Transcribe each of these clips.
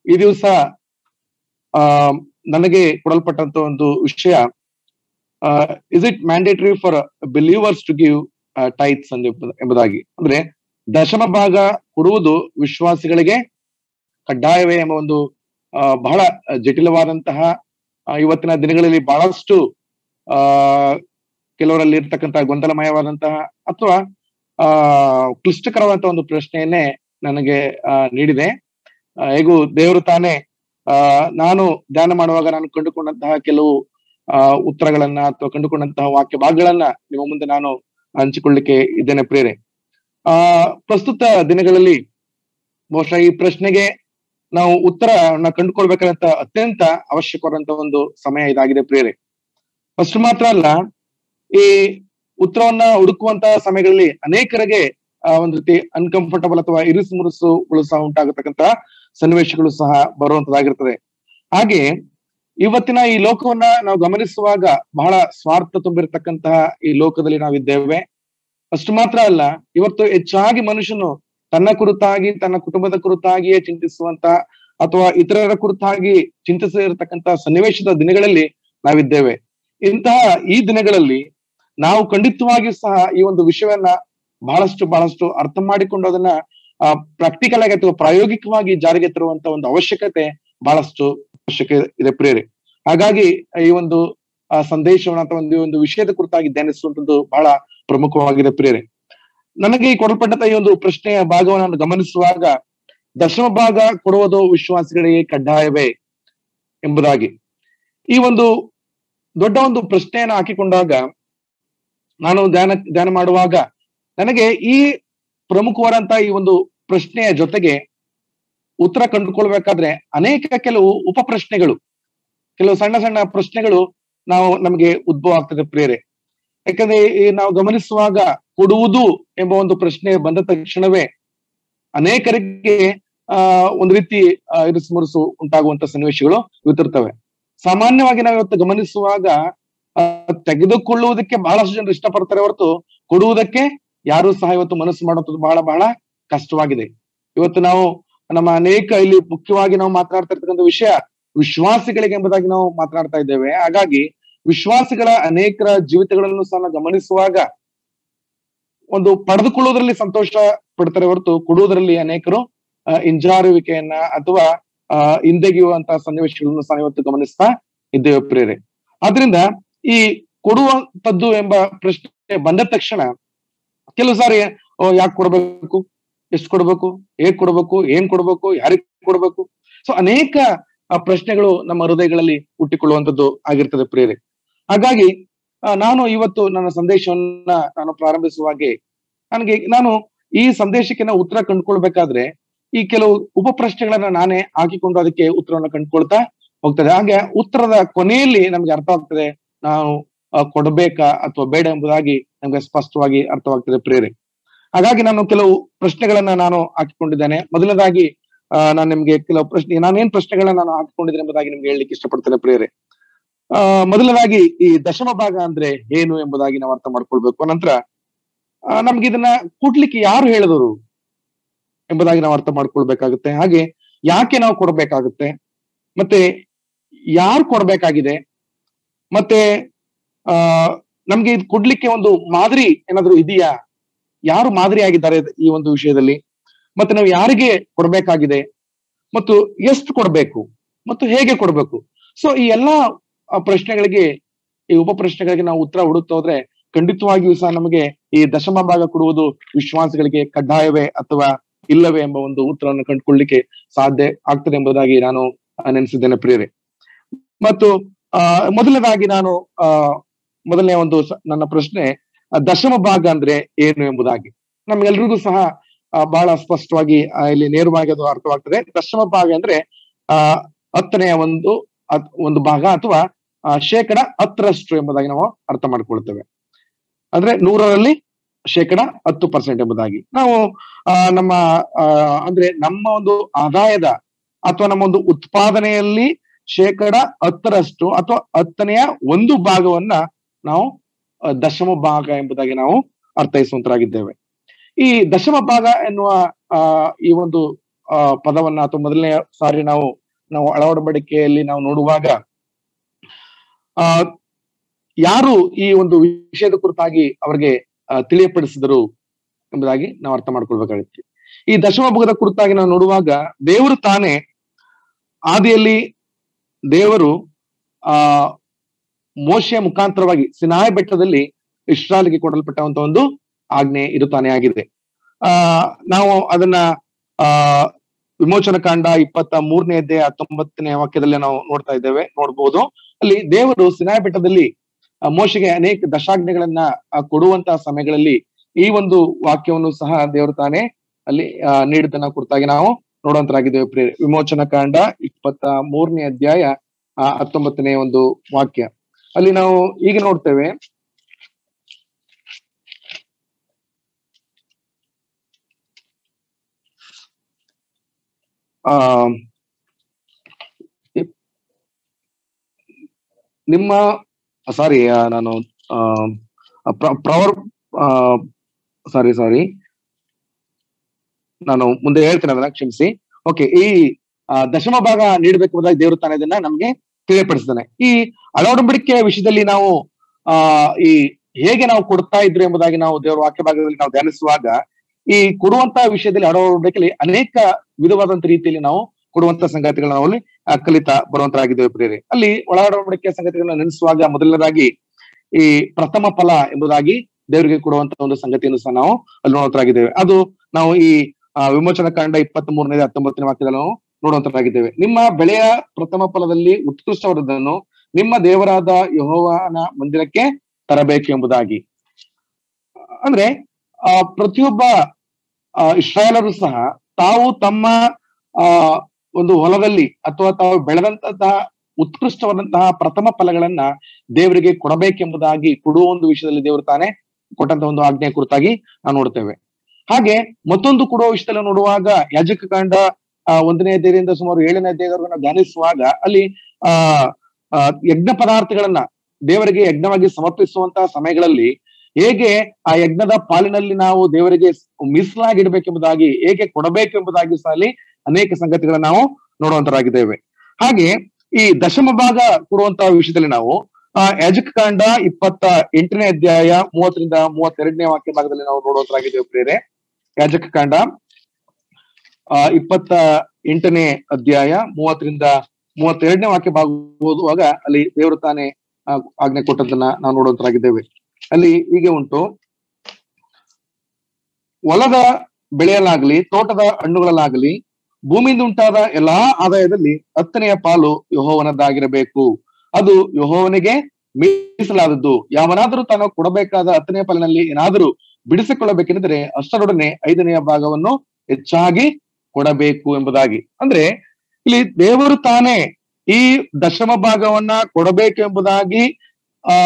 ಈ ದಿವಸ ಆ ನನಗೆ ಕೊಡಲ್ಪಟ್ಟಂತ ಒಂದು ವಿಷಯ is it mandatory for believers to give tithes ಎಂಬುದಾಗಿ ಅಂದ್ರೆ ದಶಮ ಭಾಗ ಕೊಡುವುದು ವಿಶ್ವಾಸಿಗಳಿಗೆ ಕಡ್ಡಾಯವೇ ಎಂಬ ಒಂದು ಆ, ಬಹಳ ಜಟಿಲವಾದಂತಹ ಆ, ಇವತ್ತಿನ ದಿನಗಳಲ್ಲಿ ಬಹಳಷ್ಟು ಆ ಕೆಲವರಲ್ಲಿ ಇರ್ತಕ್ಕಂತಹ ಗೊಂದಲಮಯವಾದಂತಹ ಅಥವಾ ಆ ಕ್ಲಿಷ್ಟಕರವಾದಂತಹ ಒಂದು ಪ್ರಶ್ನೆಯನ್ನೇ ನನಗೆ ಆ, ನೀಡಿದೆ ಆ, ಹೇಗೂ ದೇವರು ತಾನೇ ಆ ನಾನು ಧ್ಯಾನ ಮಾಡುವಾಗ ನಾನು ಕಂಡುಕೊಂಡಂತಹ ಕೆಲವು ಆ ಉತ್ತರಗಳನ್ನ ಅಥವಾ ಕಂಡುಕೊಂಡಂತಹ ವಾಕ್ಯ ಭಾಗಗಳನ್ನ ನಿಮ್ಮ ಮುಂದೆ ನಾನು ಹಂಚಿಕೊಳ್ಳಿಕ್ಕೆ ಇದ್ದೇನೆ ಪ್ರೇರೆ ಆ ಪ್ರಸ್ತುತ ದಿನಗಳಲ್ಲಿ ಬಹುಶಃ ಈ ಪ್ರಶ್ನೆಗೆ ನಾವು ಉತ್ತರವನ್ನ ಕಂಡುಕೊಳ್ಬೇಕಾದಂತ ಅತ್ಯಂತ ಅವಶ್ಯಕವಾದಂತ ಒಂದು ಸಮಯ ಇದಾಗಿದೆ ಪ್ರೇರೆ ಅಷ್ಟು ಮಾತ್ರ ಅಲ್ಲ ಈ ಉತ್ತರವನ್ನ ಹುಡುಕುವಂತಹ ಸಮಯಗಳಲ್ಲಿ ಅನೇಕರಿಗೆ ಆ ಒಂದು ರೀತಿ ಅನ್ಕಂಫರ್ಟಬಲ್ ಅಥವಾ ಇರಿಸು ಮುರುಸುಗಳು ಸಹ ಉಂಟಾಗತಕ್ಕಂತಹ ಸನ್ನಿವೇಶಗಳು ಸಹ ಬರುವಂತದಾಗಿರ್ತದೆ ಹಾಗೆ ಇವತ್ತಿನ ಈ ಲೋಕವನ್ನ ನಾವು ಗಮನಿಸುವಾಗ ಬಹಳ ಸ್ವಾರ್ಥ ತುಂಬಿರತಕ್ಕಂತಹ ಈ ಲೋಕದಲ್ಲಿ ನಾವಿದ್ದೇವೆ ಅಷ್ಟು ಮಾತ್ರ ಅಲ್ಲ ಇವತ್ತು ಹೆಚ್ಚಾಗಿ ಮನುಷ್ಯನು ತನ್ನ ಕುರಿತಾಗಿ ತನ್ನ ಕುಟುಂಬದ ಕುರಿತಾಗಿಯೇ ಚಿಂತಿಸುವಂತ ಅಥವಾ ಇತರರ ಕುರಿತಾಗಿ ಚಿಂತಿಸಿರತಕ್ಕಂತಹ ಸನ್ನಿವೇಶದ ದಿನಗಳಲ್ಲಿ ನಾವಿದ್ದೇವೆ ಇಂತಹ ಈ ದಿನಗಳಲ್ಲಿ ನಾವು ಖಂಡಿತವಾಗಿಯೂ ಸಹ ಈ ಒಂದು ವಿಷಯವನ್ನ ಬಹಳಷ್ಟು ಬಹಳಷ್ಟು ಅರ್ಥ ಮಾಡಿಕೊಂಡು ಅದನ್ನ ಪ್ರಾಕ್ಟಿಕಲ್ ಆಗಿ ಅಥವಾ ಪ್ರಾಯೋಗಿಕವಾಗಿ ಜಾರಿಗೆ ತರುವಂತ ಒಂದು ಅವಶ್ಯಕತೆ ಬಹಳಷ್ಟು ಅವಶ್ಯಕ ಇದೆ ಪ್ರೇರೆ ಹಾಗಾಗಿ ಈ ಒಂದು ಆ ಸಂದೇಶವನ್ನು ಅಥವಾ ಒಂದು ಒಂದು ವಿಷಯದ ಕುರಿತಾಗಿ ಧ್ಯಾನಿಸುವಂತದ್ದು ಬಹಳ ಪ್ರಮುಖವಾಗಿದೆ ಪ್ರೇರೆ ನನಗೆ ಈ ಕೊಡಲ್ಪಟ್ಟಂತ ಈ ಒಂದು ಪ್ರಶ್ನೆಯ ಭಾಗವನ್ನು ನಾನು ಗಮನಿಸುವಾಗ ದಶಮ ಭಾಗ ಕೊಡುವುದು ವಿಶ್ವಾಸಿಗಳಿಗೆ ಕಡ್ಡಾಯವೇ ಎಂಬುದಾಗಿ ಈ ಒಂದು ದೊಡ್ಡ ಒಂದು ಪ್ರಶ್ನೆಯನ್ನು ಹಾಕಿಕೊಂಡಾಗ ನಾನು ಧ್ಯಾನ ಧ್ಯಾನ ಮಾಡುವಾಗ ನನಗೆ ಈ ಪ್ರಮುಖವಾದಂತ ಈ ಒಂದು ಪ್ರಶ್ನೆಯ ಜೊತೆಗೆ ಉತ್ತರ ಕಂಡುಕೊಳ್ಬೇಕಾದ್ರೆ ಅನೇಕ ಕೆಲವು ಉಪ ಪ್ರಶ್ನೆಗಳು ಕೆಲವು ಸಣ್ಣ ಸಣ್ಣ ಪ್ರಶ್ನೆಗಳು ನಾವು ನಮಗೆ ಉದ್ಭವ ಆಗ್ತದೆ ಪ್ರೇರೆ ಯಾಕಂದ್ರೆ ಈ ನಾವು ಗಮನಿಸುವಾಗ ಕೊಡುವುದು ಎಂಬ ಒಂದು ಪ್ರಶ್ನೆ ಬಂದ ತಕ್ಷಣವೇ ಅನೇಕರಿಗೆ ಆ ಒಂದು ರೀತಿ ಇರಿಸು ಮುರುಸು ಉಂಟಾಗುವಂತ ಸನ್ನಿವೇಶಗಳು ಇವತ್ತಿರ್ತವೆ ಸಾಮಾನ್ಯವಾಗಿ ನಾವು ಇವತ್ತು ಗಮನಿಸುವಾಗ ಆ, ತೆಗೆದುಕೊಳ್ಳುವುದಕ್ಕೆ ಬಹಳಷ್ಟು ಜನರು ಇಷ್ಟಪಡ್ತಾರೆ ಹೊರತು ಕೊಡುವುದಕ್ಕೆ ಯಾರು ಸಹ ಇವತ್ತು ಮನಸ್ಸು ಮಾಡುವಂಥದ್ದು ಬಹಳ ಬಹಳ ಕಷ್ಟವಾಗಿದೆ ಇವತ್ತು ನಾವು ನಮ್ಮ ಅನೇಕ ಇಲ್ಲಿ ಮುಖ್ಯವಾಗಿ ನಾವು ಮಾತನಾಡ್ತಾ ಇರ್ತಕ್ಕಂಥ ವಿಷಯ ವಿಶ್ವಾಸಿಗಳಿಗೆ ಎಂಬುದಾಗಿ ನಾವು ಮಾತನಾಡ್ತಾ ಇದ್ದೇವೆ ಹಾಗಾಗಿ ವಿಶ್ವಾಸಿಗಳ ಅನೇಕರ ಜೀವಿತಗಳನ್ನು ಸಹ ನಾವು ಗಮನಿಸುವಾಗ ಒಂದು ಪಡೆದುಕೊಳ್ಳುವುದರಲ್ಲಿ ಸಂತೋಷ ಪಡ್ತಾರೆ ಹೊರತು ಕೊಡುವುದರಲ್ಲಿ ಅನೇಕರು ಆ, ಹಿಂಜಾರುವಿಕೆಯನ್ನ ಅಥವಾ ಆ ಹಿಂದೆಗೆಯುವಂತಹ ಸನ್ನಿವೇಶಗಳನ್ನು ಸಹ ಇವತ್ತು ಗಮನಿಸ್ತಾ ಇದ್ದೇವೆ ಪ್ರೇರೆ ಆದ್ರಿಂದ ಈ ಕೊಡುವಂತದ್ದು ಎಂಬ ಪ್ರಶ್ನೆ ಬಂದ ತಕ್ಷಣ ಕೆಲವು ಸಾರಿ ಯಾಕೆ ಕೊಡ್ಬೇಕು ಎಷ್ಟು ಕೊಡ್ಬೇಕು ಹೇಗ್ ಕೊಡ್ಬೇಕು ಏನ್ ಕೊಡ್ಬೇಕು ಯಾರಿಗೆ ಕೊಡ್ಬೇಕು ಸೊ ಅನೇಕ ಆ, ಪ್ರಶ್ನೆಗಳು ನಮ್ಮ ಹೃದಯಗಳಲ್ಲಿ ಹುಟ್ಟಿಕೊಳ್ಳುವಂತದ್ದು ಆಗಿರ್ತದೆ ಪ್ರೇರೆ ಹಾಗಾಗಿ ಆ, ನಾನು ಇವತ್ತು ನನ್ನ ಸಂದೇಶವನ್ನ ನಾನು ಪ್ರಾರಂಭಿಸುವಾಗೆ ನನಗೆ ನಾನು ಈ ಸಂದೇಶಕ್ಕೆ ನಾವು ಉತ್ತರ ಕಂಡುಕೊಳ್ಬೇಕಾದ್ರೆ ಈ ಕೆಲವು ಉಪ ಪ್ರಶ್ನೆಗಳನ್ನ ನಾನೇ ಹಾಕಿಕೊಂಡು ಅದಕ್ಕೆ ಉತ್ತರವನ್ನ ಕಂಡುಕೊಳ್ತಾ ಹೋಗ್ತದೆ ಹಾಗೆ ಉತ್ತರದ ಕೊನೆಯಲ್ಲಿ ನಮ್ಗೆ ಅರ್ಥ ಆಗ್ತದೆ ನಾವು ಆ, ಕೊಡಬೇಕಾ ಅಥವಾ ಬೇಡ ಎಂಬುದಾಗಿ ನಮ್ಗೆ ಸ್ಪಷ್ಟವಾಗಿ ಅರ್ಥವಾಗ್ತದೆ ಪ್ರೇರೆ ಹಾಗಾಗಿ ನಾನು ಕೆಲವು ಪ್ರಶ್ನೆಗಳನ್ನ ನಾನು ಹಾಕಿಕೊಂಡಿದ್ದೇನೆ ಮೊದಲನೇದಾಗಿ ಆ, ನಾನು ನಿಮ್ಗೆ ಕೆಲವು ಪ್ರಶ್ನೆ ನಾನೇನ್ ಪ್ರಶ್ನೆಗಳನ್ನ ನಾನು ಹಾಕಿಕೊಂಡಿದ್ದೇನೆ ಎಂಬುದಾಗಿ ನಿಮ್ಗೆ ಹೇಳಲಿಕ್ಕೆ ಇಷ್ಟಪಡ್ತೇನೆ ಪ್ರೇರೆ ಆ ಮೊದಲನೇದಾಗಿ ಈ ದಶಮ ಭಾಗ ಅಂದ್ರೆ ಏನು ಎಂಬುದಾಗಿ ನಾವು ಅರ್ಥ ಮಾಡ್ಕೊಳ್ಬೇಕು ನಂತರ ಆ, ನಮ್ಗೆ ಇದನ್ನ ಕೊಡ್ಲಿಕ್ಕೆ ಯಾರು ಹೇಳಿದರು ಎಂಬುದಾಗಿ ನಾವು ಅರ್ಥ ಮಾಡ್ಕೊಳ್ಬೇಕಾಗುತ್ತೆ ಹಾಗೆ ಯಾಕೆ ನಾವು ಕೊಡ್ಬೇಕಾಗುತ್ತೆ ಮತ್ತೆ ಯಾರು ಕೊಡ್ಬೇಕಾಗಿದೆ ಮತ್ತೆ ಆ ನಮ್ಗೆ ಇದು ಕೊಡ್ಲಿಕ್ಕೆ ಒಂದು ಮಾದರಿ ಏನಾದ್ರು ಇದೆಯಾ ಯಾರು ಮಾದರಿ ಆಗಿದ್ದಾರೆ ಈ ಒಂದು ವಿಷಯದಲ್ಲಿ ಮತ್ತೆ ನಾವು ಯಾರಿಗೆ ಕೊಡ್ಬೇಕಾಗಿದೆ ಮತ್ತು ಎಷ್ಟು ಕೊಡ್ಬೇಕು ಮತ್ತು ಹೇಗೆ ಕೊಡ್ಬೇಕು ಸೊ ಈ ಎಲ್ಲಾ ಆ, ಪ್ರಶ್ನೆಗಳಿಗೆ ಈ ಉಪ ಪ್ರಶ್ನೆಗಳಿಗೆ ನಾವು ಉತ್ತರ ಹುಡುಕ್ತಾ ಹೋದ್ರೆ ಖಂಡಿತವಾಗಿಯೂ ಸಹ ನಮಗೆ ಈ ದಶಮ ಭಾಗ ಕೊಡುವುದು ವಿಶ್ವಾಸಿಗಳಿಗೆ ಕಡ್ಡಾಯವೇ ಅಥವಾ ಇಲ್ಲವೇ ಎಂಬ ಒಂದು ಉತ್ತರವನ್ನು ಕಂಡುಕೊಳ್ಳಿಕ್ಕೆ ಸಾಧ್ಯ ಆಗ್ತದೆ ಎಂಬುದಾಗಿ ನಾನು ಆ, ನೆನೆಸಿದ್ದೇನೆ ಪ್ರಿಯರೇ ಮತ್ತು ಆ ಮೊದಲನೇದಾಗಿ ನಾನು ಆ ಮೊದಲನೇ ಒಂದು ಸ- ನನ್ನ ಪ್ರಶ್ನೆ ಆ, ದಶಮ ಭಾಗ ಅಂದ್ರೆ ಏನು ಎಂಬುದಾಗಿ ನಮ್ಗೆಲ್ರಿಗೂ ಸಹ ಆ, ಬಹಳ ಸ್ಪಷ್ಟವಾಗಿ ಆ, ಇಲ್ಲಿ ನೇರವಾಗಿ ಅದು ಅರ್ಥವಾಗ್ತದೆ ದಶಮ ಭಾಗ ಅಂದ್ರೆ ಆ ಹತ್ತನೆಯ ಒಂದು ಅತ್- ಒಂದು ಭಾಗ ಅಥವಾ ಆ, ಶೇಕಡ ಹತ್ತರಷ್ಟು ಎಂಬುದಾಗಿ ನಾವು ಅರ್ಥ ಮಾಡ್ಕೊಳ್ತೇವೆ ಅಂದ್ರೆ ನೂರರಲ್ಲಿ ಶೇಕಡ ಹತ್ತು ಪರ್ಸೆಂಟ್ ಎಂಬುದಾಗಿ ನಾವು ಆ, ನಮ್ಮ ಆ, ಅಂದ್ರೆ ನಮ್ಮ ಒಂದು ಆದಾಯದ ಅಥವಾ ನಮ್ಮ ಒಂದು ಉತ್ಪಾದನೆಯಲ್ಲಿ ಶೇಕಡ ಹತ್ತರಷ್ಟು ಅಥವಾ ಹತ್ತನೆಯ ಒಂದು ಭಾಗವನ್ನ ನಾವು ಆ, ದಶಮ ಭಾಗ ಎಂಬುದಾಗಿ ನಾವು ಅರ್ಥೈಸುವಂತರಾಗಿದ್ದೇವೆ ಈ ದಶಮ ಭಾಗ ಎನ್ನುವ ಆ ಈ ಒಂದು ಆ ಪದವನ್ನ ಅಥವಾ ಮೊದಲನೇ ಸಾರಿ ನಾವು ನಾವು ಅಳವಡಿಕೆಯಲ್ಲಿ ನಾವು ನೋಡುವಾಗ ಆ ಯಾರು ಈ ಒಂದು ವಿಷಯದ ಕುರಿತಾಗಿ ಅವರಿಗೆ ಆ, ತಿಳಿಯಪಡಿಸಿದರು ಎಂಬುದಾಗಿ ನಾವು ಅರ್ಥ ಮಾಡ್ಕೊಳ್ಬೇಕಾಗುತ್ತೆ ಈ ದಶಮ ಭಾಗದ ಕುರಿತಾಗಿ ನಾವು ನೋಡುವಾಗ ದೇವರು ತಾನೇ ಆದಿಯಲ್ಲಿ ದೇವರು ಆ ಮೋಶೆಯ ಮುಖಾಂತರವಾಗಿ ಸಿನಾಯ್ ಬೆಟ್ಟದಲ್ಲಿ ಇಸ್ರಾಲ್ಗೆ ಕೊಡಲ್ಪಟ್ಟಂತ ಒಂದು ಆಜ್ಞೆ ಇದು ತಾನೇ ಆಗಿದೆ ಆ ನಾವು ಅದನ್ನ ಆ ವಿಮೋಚನ ಕಾಂಡ ಇಪ್ಪತ್ತ ಮೂರನೇ ಅಧ್ಯಾಯ ಹತ್ತೊಂಬತ್ತನೇ ವಾಕ್ಯದಲ್ಲಿ ನಾವು ನೋಡ್ತಾ ಇದ್ದೇವೆ ನೋಡ್ಬೋದು ಅಲ್ಲಿ ದೇವರು ಸಿನಾಯ್ ಬೆಟ್ಟದಲ್ಲಿ ಆ, ಮೋಶೆಗೆ ಅನೇಕ ದಶಾಜ್ಞೆಗಳನ್ನ ಆ, ಕೊಡುವಂತಹ ಸಮಯಗಳಲ್ಲಿ ಈ ಒಂದು ವಾಕ್ಯವನ್ನು ಸಹ ದೇವರು ತಾನೇ ಅಲ್ಲಿ ಆ, ನೀಡಿದ್ದನ್ನ ಕುರಿತಾಗಿ ನಾವು ನೋಡುವಂತರಾಗಿದ್ದೇವೆ ಪ್ರಿಯ ವಿಮೋಚನ ಕಾಂಡ ಇಪ್ಪತ್ತ ಮೂರನೇ ಅಧ್ಯಾಯ ಆ, ಹತ್ತೊಂಬತ್ತನೇ ಒಂದು ವಾಕ್ಯ ಅಲ್ಲಿ ನಾವು ಈಗ ನೋಡ್ತೇವೆ ಆ ನಿಮ್ಮ ಸಾರಿ ನಾನು ಪ್ರವರ್ ಸಾರಿ ಸಾರಿ ನಾನು ಮುಂದೆ ಹೇಳ್ತೇನೆ ಅದನ್ನ ಕ್ಷಮಿಸಿ ಓಕೆ ಈ ಆ, ದಶಮ ಭಾಗ ನೀಡಬೇಕೆಂಬುದಾಗಿ ದೇವರು ತಾನೇ ಇದನ್ನ ನಮ್ಗೆ ತಿಳಿಯಪಡಿಸಿದ್ದಾನೆ ಈ ಅಳವಡಿಕೆಯ ವಿಷಯದಲ್ಲಿ ನಾವು ಆ ಈ ಹೇಗೆ ನಾವು ಕೊಡ್ತಾ ಇದ್ರು ಎಂಬುದಾಗಿ ನಾವು ದೇವರ ವಾಕ್ಯ ಭಾಗದಲ್ಲಿ ನಾವು ಧ್ಯಾನಿಸುವಾಗ ಈ ಕೊಡುವಂತಹ ವಿಷಯದಲ್ಲಿ ಅಳವಡಿಕೆಯಲ್ಲಿ ಅನೇಕ ವಿಧವಾದಂತ ರೀತಿಯಲ್ಲಿ ನಾವು ಕೊಡುವಂತ ಸಂಗತಿಗಳನ್ನ ನಾವು ಅಲ್ಲಿ ಆ, ಕಲಿತಾ ಬರುವಂತರಾಗಿದ್ದೇವೆ ಪ್ರಿಯರೇ ಅಲ್ಲಿ ಒಳಗಡಂಬಡಿಕೆಯ ಸಂಗತಿಗಳನ್ನ ನೆನೆಸುವಾಗ ಮೊದಲನೇದಾಗಿ ಈ ಪ್ರಥಮ ಫಲ ಎಂಬುದಾಗಿ ದೇವರಿಗೆ ಕೊಡುವಂತ ಒಂದು ಸಂಗತಿಯನ್ನು ಸಹ ನಾವು ಅಲ್ಲಿ ನೋಡುವಂತರಾಗಿದ್ದೇವೆ ಅದು ನಾವು ಈ ಆ, ವಿಮೋಚನ ಕಾಂಡ ಇಪ್ಪತ್ತ್ ಮೂರನೇ ಹತ್ತೊಂಬತ್ತನೇ ವಾಕ್ಯದಲ್ಲಿ ನಾವು ನೋಡುವಂತರಾಗಿದ್ದೇವೆ ನಿಮ್ಮ ಬೆಳೆಯ ಪ್ರಥಮ ಫಲದಲ್ಲಿ ಉತ್ಕೃಷ್ಟವಾದದ್ದನ್ನು ನಿಮ್ಮ ದೇವರಾದ ಯಹೋವನ ಮಂದಿರಕ್ಕೆ ತರಬೇಕು ಎಂಬುದಾಗಿ ಅಂದ್ರೆ ಆ ಪ್ರತಿಯೊಬ್ಬ ಆ, ಇಸ್ರಾಯೇಲರು ಸಹ ತಾವು ತಮ್ಮ ಆ ಒಂದು ಹೊಲದಲ್ಲಿ ಅಥವಾ ತಾವು ಬೆಳೆದಂತಹ ಉತ್ಕೃಷ್ಟವಾದಂತಹ ಪ್ರಥಮ ಫಲಗಳನ್ನ ದೇವರಿಗೆ ಕೊಡಬೇಕೆಂಬುದಾಗಿ ಕೊಡುವ ಒಂದು ವಿಷಯದಲ್ಲಿ ದೇವರು ತಾನೇ ಕೊಟ್ಟಂತ ಒಂದು ಆಜ್ಞೆ ಕುರಿತಾಗಿ ನಾವು ನೋಡ್ತೇವೆ ಹಾಗೆ ಮತ್ತೊಂದು ಕೊಡುವ ವಿಷಯದಲ್ಲಿ ನೋಡುವಾಗ ಯಾಜಕ ಕಾಂಡ ಆ, ಒಂದನೇ ಅಧ್ಯಾಯದಿಂದ ಸುಮಾರು ಏಳನೇ ಅಧ್ಯಾಯದವರೆಗೂ ನಾವು ಧ್ಯಾನಿಸುವಾಗ ಅಲ್ಲಿ ಆ ಆ, ಯಜ್ಞ ಪದಾರ್ಥಗಳನ್ನ ದೇವರಿಗೆ ಯಜ್ಞವಾಗಿ ಸಮರ್ಪಿಸುವಂತಹ ಸಮಯಗಳಲ್ಲಿ ಹೇಗೆ ಆ ಯಜ್ಞದ ಪಾಲಿನಲ್ಲಿ ನಾವು ದೇವರಿಗೆ ಮೀಸಲಾಗಿ ಇಡಬೇಕೆಂಬುದಾಗಿ ಹೇಗೆ ಕೊಡಬೇಕೆಂಬುದಾಗಿ ಸಹ ಅಲ್ಲಿ ಅನೇಕ ಸಂಗತಿಗಳನ್ನ ನಾವು ನೋಡುವಂತರಾಗಿದ್ದೇವೆ ಹಾಗೆ ಈ ದಶಮ ಭಾಗ ಕೊಡುವಂತಹ ವಿಷಯದಲ್ಲಿ ನಾವು ಆ ಯಾಜಕ ಕಾಂಡ ಇಪ್ಪತ್ತ ಎಂಟನೇ ಅಧ್ಯಾಯ ಮೂವತ್ತರಿಂದ ಮೂವತ್ತೆರಡನೇ ವಾಕ್ಯ ಭಾಗದಲ್ಲಿ ನಾವು ನೋಡುವಂತರಾಗಿದ್ದೇವೆ ಪ್ರೇರೆ ಯಾಜಕ ಕಾಂಡ ಆ ಇಪ್ಪತ್ತ ಎಂಟನೇ ಅಧ್ಯಾಯ ಮೂವತ್ತರಿಂದ ಮೂವತ್ತೆರಡನೇ ವಾಕ್ಯ ಭಾಗ ಓದುವಾಗ ಅಲ್ಲಿ ದೇವರು ತಾನೇ ಆ, ಆಜ್ಞೆ ಕೊಟ್ಟದ್ದನ್ನ ನಾವು ನೋಡುವಂತರಾಗಿದ್ದೇವೆ ಅಲ್ಲಿ ಹೀಗೆ ಉಂಟು ಹೊಲದ ಬೆಳೆಯಲಾಗ್ಲಿ ತೋಟದ ಹಣ್ಣುಗಳಲ್ಲಾಗಲಿ ಭೂಮಿಯಿಂದ ಉಂಟಾದ ಎಲ್ಲಾ ಆದಾಯದಲ್ಲಿ ಹತ್ತನೆಯ ಪಾಲು ಯಹೋವನದ್ದಾಗಿರಬೇಕು ಅದು ಯಹೋವನಿಗೆ ಮೀಸಲಾದದ್ದು ಯಾವನಾದರೂ ತಾನು ಕೊಡಬೇಕಾದ ಹತ್ತನೆಯ ಪಾಲಿನಲ್ಲಿ ಏನಾದರೂ ಬಿಡಿಸಿಕೊಳ್ಳಬೇಕೆಂದರೆ ಅಷ್ಟರೊಡನೆ ಐದನೆಯ ಭಾಗವನ್ನು ಹೆಚ್ಚಾಗಿ ಕೊಡಬೇಕು ಎಂಬುದಾಗಿ ಅಂದ್ರೆ ಇಲ್ಲಿ ದೇವರು ತಾನೇ ಈ ದಶಮ ಭಾಗವನ್ನ ಕೊಡಬೇಕು ಎಂಬುದಾಗಿ ಆ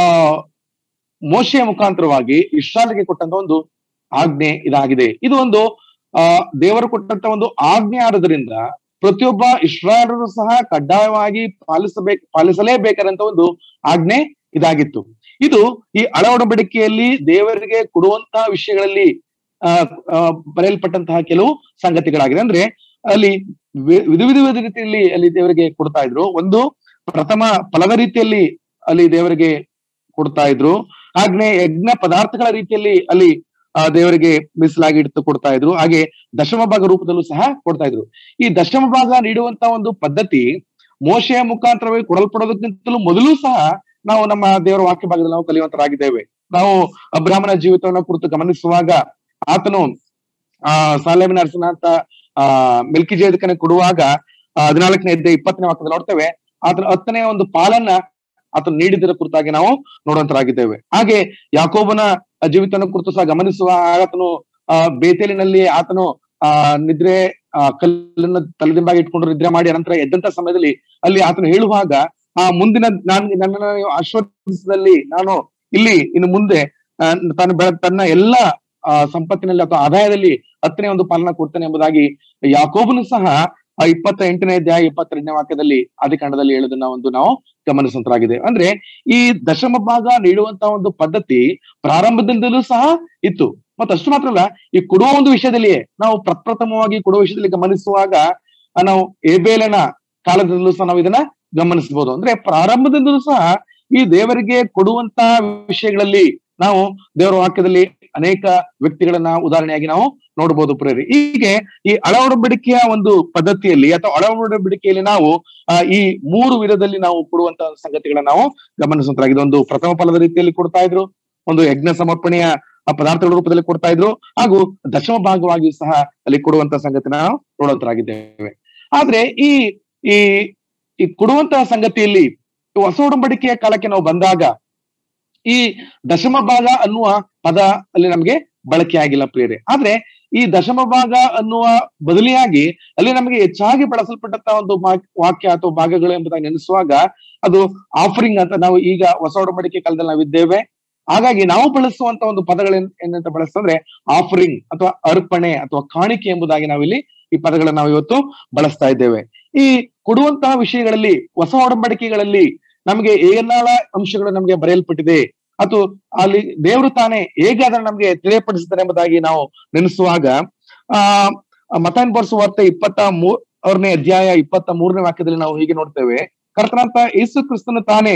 ಮೋಶೆಯ ಮುಖಾಂತರವಾಗಿ ಇಸ್ರಾಲ್ಗೆ ಕೊಟ್ಟಂತ ಒಂದು ಆಜ್ಞೆ ಇದಾಗಿದೆ ಇದು ಒಂದು ಆ ದೇವರು ಕೊಟ್ಟಂತ ಒಂದು ಆಜ್ಞೆ ಆದ್ರಿಂದ ಪ್ರತಿಯೊಬ್ಬ ಇಸ್ರಾಯೇಲರು ಸಹ ಕಡ್ಡಾಯವಾಗಿ ಪಾಲಿಸಬೇಕು ಪಾಲಿಸಲೇಬೇಕಾದಂತ ಒಂದು ಆಜ್ಞೆ ಇದಾಗಿತ್ತು ಇದು ಈ ಅಳವಡಿಕೆಯಲ್ಲಿ ದೇವರಿಗೆ ಕೊಡುವಂತಹ ವಿಷಯಗಳಲ್ಲಿ ಆ ಆ, ಬರೆಯಲ್ಪಟ್ಟಂತಹ ಕೆಲವು ಸಂಗತಿಗಳಾಗಿದೆ ಅಂದ್ರೆ ಅಲ್ಲಿ ವಿ- ವಿಧ ವಿಧ ವಿಧ ರೀತಿಯಲ್ಲಿ ಅಲ್ಲಿ ದೇವರಿಗೆ ಕೊಡ್ತಾ ಇದ್ರು ಒಂದು ಪ್ರಥಮ ಫಲದ ರೀತಿಯಲ್ಲಿ ಅಲ್ಲಿ ದೇವರಿಗೆ ಕೊಡ್ತಾ ಇದ್ರು ಹಾಗೆ ಯಜ್ಞ ಪದಾರ್ಥಗಳ ರೀತಿಯಲ್ಲಿ ಅಲ್ಲಿ ಆ ದೇವರಿಗೆ ಮೀಸಲಾಗಿ ಇಟ್ಟು ಕೊಡ್ತಾ ಇದ್ರು ಹಾಗೆ ದಶಮ ಭಾಗ ರೂಪದಲ್ಲೂ ಸಹ ಕೊಡ್ತಾ ಇದ್ರು ಈ ದಶಮ ಭಾಗ ನೀಡುವಂತ ಒಂದು ಪದ್ಧತಿ ಮೋಶೆಯ ಮುಖಾಂತರವಾಗಿ ಕೊಡಲ್ಪಡೋದಕ್ಕಿಂತಲೂ ಮೊದಲು ಸಹ ನಾವು ನಮ್ಮ ದೇವರ ವಾಕ್ಯ ಭಾಗದಲ್ಲಿ ನಾವು ಕಲಿಯುವಂತರಾಗಿದ್ದೇವೆ ನಾವು ಅಬ್ರಾಹ್ಮಣ ಜೀವಿತವನ್ನ ಕುರಿತು ಗಮನಿಸುವಾಗ ಆತನು ಆ ಸಾಲೇಮಿನ ಅರಸನಾಥ ಆ ಮಿಲ್ಕಿ ಜೇದಕನೆ ಕೊಡುವಾಗ ಆ, ಹದಿನಾಲ್ಕನೇ ಇದ್ದ ಇಪ್ಪತ್ತನೇ ವಾಕ್ಯದಲ್ಲಿ ನೋಡ್ತೇವೆ ಆತನ ಹತ್ತನೇ ಒಂದು ಪಾಲನ್ನ ಆತನು ನೀಡಿದ್ದರ ಕುರಿತಾಗಿ ನಾವು ನೋಡುವಂತರಾಗಿದ್ದೇವೆ ಹಾಗೆ ಯಾಕೋಬನ ಜೀವಿತನ ಕುರಿತು ಸಹ ಗಮನಿಸುವ ಆತನು ಆ ಬೇತೇಲಿನಲ್ಲಿ ಆತನು ಆ ನಿದ್ರೆ ಆ ಕಲ್ಲನ್ನು ತಲೆದಿಂಬಾಗಿ ಇಟ್ಕೊಂಡು ನಿದ್ರೆ ಮಾಡಿ ಅನಂತರ ಎದ್ದಂತ ಸಮಯದಲ್ಲಿ ಅಲ್ಲಿ ಆತನು ಹೇಳುವಾಗ ಆ ಮುಂದಿನ ನಾನ್ ನನ್ನನ್ನು ನೀವು ಆಶೀರ್ವದಿಸಿದಲ್ಲಿ ನಾನು ಇಲ್ಲಿ ಇನ್ನು ಮುಂದೆ ಆ, ತಾನು ಬೆಳ ತನ್ನ ಎಲ್ಲ ಆ, ಸಂಪತ್ತಿನಲ್ಲಿ ಅಥವಾ ಆದಾಯದಲ್ಲಿ ಹತ್ತನೇ ಒಂದು ಪಾಲನ ಕೊಡ್ತಾನೆ ಎಂಬುದಾಗಿ ಯಾಕೋಬನು ಸಹ ಆ ಇಪ್ಪತ್ತ ಎಂಟನೇ ಅಧ್ಯಾಯ ಇಪ್ಪತ್ತೆರಡನೇ ವಾಕ್ಯದಲ್ಲಿ ಆದಿಕಾಂಡದಲ್ಲಿ ಹೇಳೋದನ್ನ ಒಂದು ನಾವು ಗಮನಿಸುವಂತರಾಗಿದೆ ಅಂದ್ರೆ ಈ ದಶಮ ಭಾಗ ನೀಡುವಂತಹ ಒಂದು ಪದ್ಧತಿ ಪ್ರಾರಂಭದಿಂದಲೂ ಸಹ ಇತ್ತು ಮತ್ತು ಅಷ್ಟು ಮಾತ್ರ ಅಲ್ಲ ಈ ಕೊಡುವ ಒಂದು ವಿಷಯದಲ್ಲಿಯೇ ನಾವು ಪ್ರಪ್ರಥಮವಾಗಿ ಕೊಡುವ ವಿಷಯದಲ್ಲಿ ಗಮನಿಸುವಾಗ ಆ, ನಾವು ಏಬೇಲನ ಕಾಲದಲ್ಲೂ ಸಹ ನಾವು ಇದನ್ನ ಗಮನಿಸಬಹುದು ಅಂದ್ರೆ ಪ್ರಾರಂಭದಿಂದಲೂ ಸಹ ಈ ದೇವರಿಗೆ ಕೊಡುವಂತ ವಿಷಯಗಳಲ್ಲಿ ನಾವು ದೇವರ ವಾಕ್ಯದಲ್ಲಿ ಅನೇಕ ವ್ಯಕ್ತಿಗಳನ್ನ ಉದಾಹರಣೆಯಾಗಿ ನಾವು ನೋಡಬಹುದು ಪ್ರೇರಿ ಹೀಗೆ ಈ ಅಳವಡಂಬಡಿಕೆಯ ಒಂದು ಪದ್ಧತಿಯಲ್ಲಿ ಅಥವಾ ಅಳವಡಂಬಡಿಕೆಯಲ್ಲಿ ನಾವು ಆ, ಈ ಮೂರು ವಿಧದಲ್ಲಿ ನಾವು ಕೊಡುವಂತ ಸಂಗತಿಗಳನ್ನ ನಾವು ಗಮನಿಸುವಂತಾಗಿದೆ ಒಂದು ಪ್ರಥಮ ಫಲದ ರೀತಿಯಲ್ಲಿ ಕೊಡ್ತಾ ಇದ್ರು ಒಂದು ಯಜ್ಞ ಸಮರ್ಪಣೆಯ ಆ ಪದಾರ್ಥಗಳ ರೂಪದಲ್ಲಿ ಕೊಡ್ತಾ ಇದ್ರು ಹಾಗೂ ದಶಮ ಭಾಗವಾಗಿಯೂ ಸಹ ಅಲ್ಲಿ ಕೊಡುವಂತ ಸಂಗತಿನ ನಾವು ನೋಡುವಂತರಾಗಿದ್ದೇವೆ ಆದ್ರೆ ಈ ಈ ಈ ಕೊಡುವಂತಹ ಸಂಗತಿಯಲ್ಲಿ ಈ ಹೊಸ ಒಡಂಬಡಿಕೆಯ ಕಾಲಕ್ಕೆ ನಾವು ಬಂದಾಗ ಈ ದಶಮ ಭಾಗ ಅನ್ನುವ ಪದ ಅಲ್ಲಿ ನಮಗೆ ಬಳಕೆ ಆಗಿಲ್ಲ ಪ್ರಿಯರೇ ಆದ್ರೆ ಈ ದಶಮ ಭಾಗ ಅನ್ನುವ ಬದಲಿಯಾಗಿ ಅಲ್ಲಿ ನಮಗೆ ಹೆಚ್ಚಾಗಿ ಬಳಸಲ್ಪಟ್ಟಂತ ಒಂದು ಮಾ- ವಾಕ್ಯ ಅಥವಾ ಭಾಗಗಳು ಎಂಬುದಾಗಿ ನೆನೆಸುವಾಗ ಅದು ಆಫರಿಂಗ್ ಅಂತ ನಾವು ಈಗ ಹೊಸ ಒಡಂಬಡಿಕೆ ಕಾಲದಲ್ಲಿ ನಾವಿದ್ದೇವೆ ಹಾಗಾಗಿ ನಾವು ಬಳಸುವಂತ ಒಂದು ಪದಗಳು ಏನ್- ಏನಂತ ಬಳಸ್ತಂದ್ರೆ ಆಫರಿಂಗ್ ಅಥವಾ ಅರ್ಪಣೆ ಅಥವಾ ಕಾಣಿಕೆ ಎಂಬುದಾಗಿ ನಾವಿಲ್ಲಿ ಈ ಪದಗಳನ್ನ ನಾವು ಇವತ್ತು ಬಳಸ್ತಾ ಇದ್ದೇವೆ ಈ ಕೊಡುವಂತಹ ವಿಷಯಗಳಲ್ಲಿ ಹೊಸ ಒಡಂಬಡಿಕೆಗಳಲ್ಲಿ ನಮಗೆ ಏನೆಲ್ಲ ಅಂಶಗಳು ನಮಗೆ ಬರೆಯಲ್ಪಟ್ಟಿದೆ ಅಥವಾ ಅಲ್ಲಿ ದೇವರು ತಾನೇ ಹೇಗೆ ಅದನ್ನ ನಮಗೆ ತಿಳಿಯಪಡಿಸಿದ್ದಾರೆ ಎಂಬುದಾಗಿ ನಾವು ನೆನೆಸುವಾಗ ಆ ಮತಾನ್ ಬರ್ಸು ವಾರ್ತೆ ಇಪ್ಪತ್ತ ಮೂರನೇ ಅಧ್ಯಾಯ ಇಪ್ಪತ್ತ ಮೂರನೇ ವಾಕ್ಯದಲ್ಲಿ ನಾವು ಹೀಗೆ ನೋಡ್ತೇವೆ ಕರ್ತನಂತ ಯೇಸು ಕ್ರಿಸ್ತನು ತಾನೇ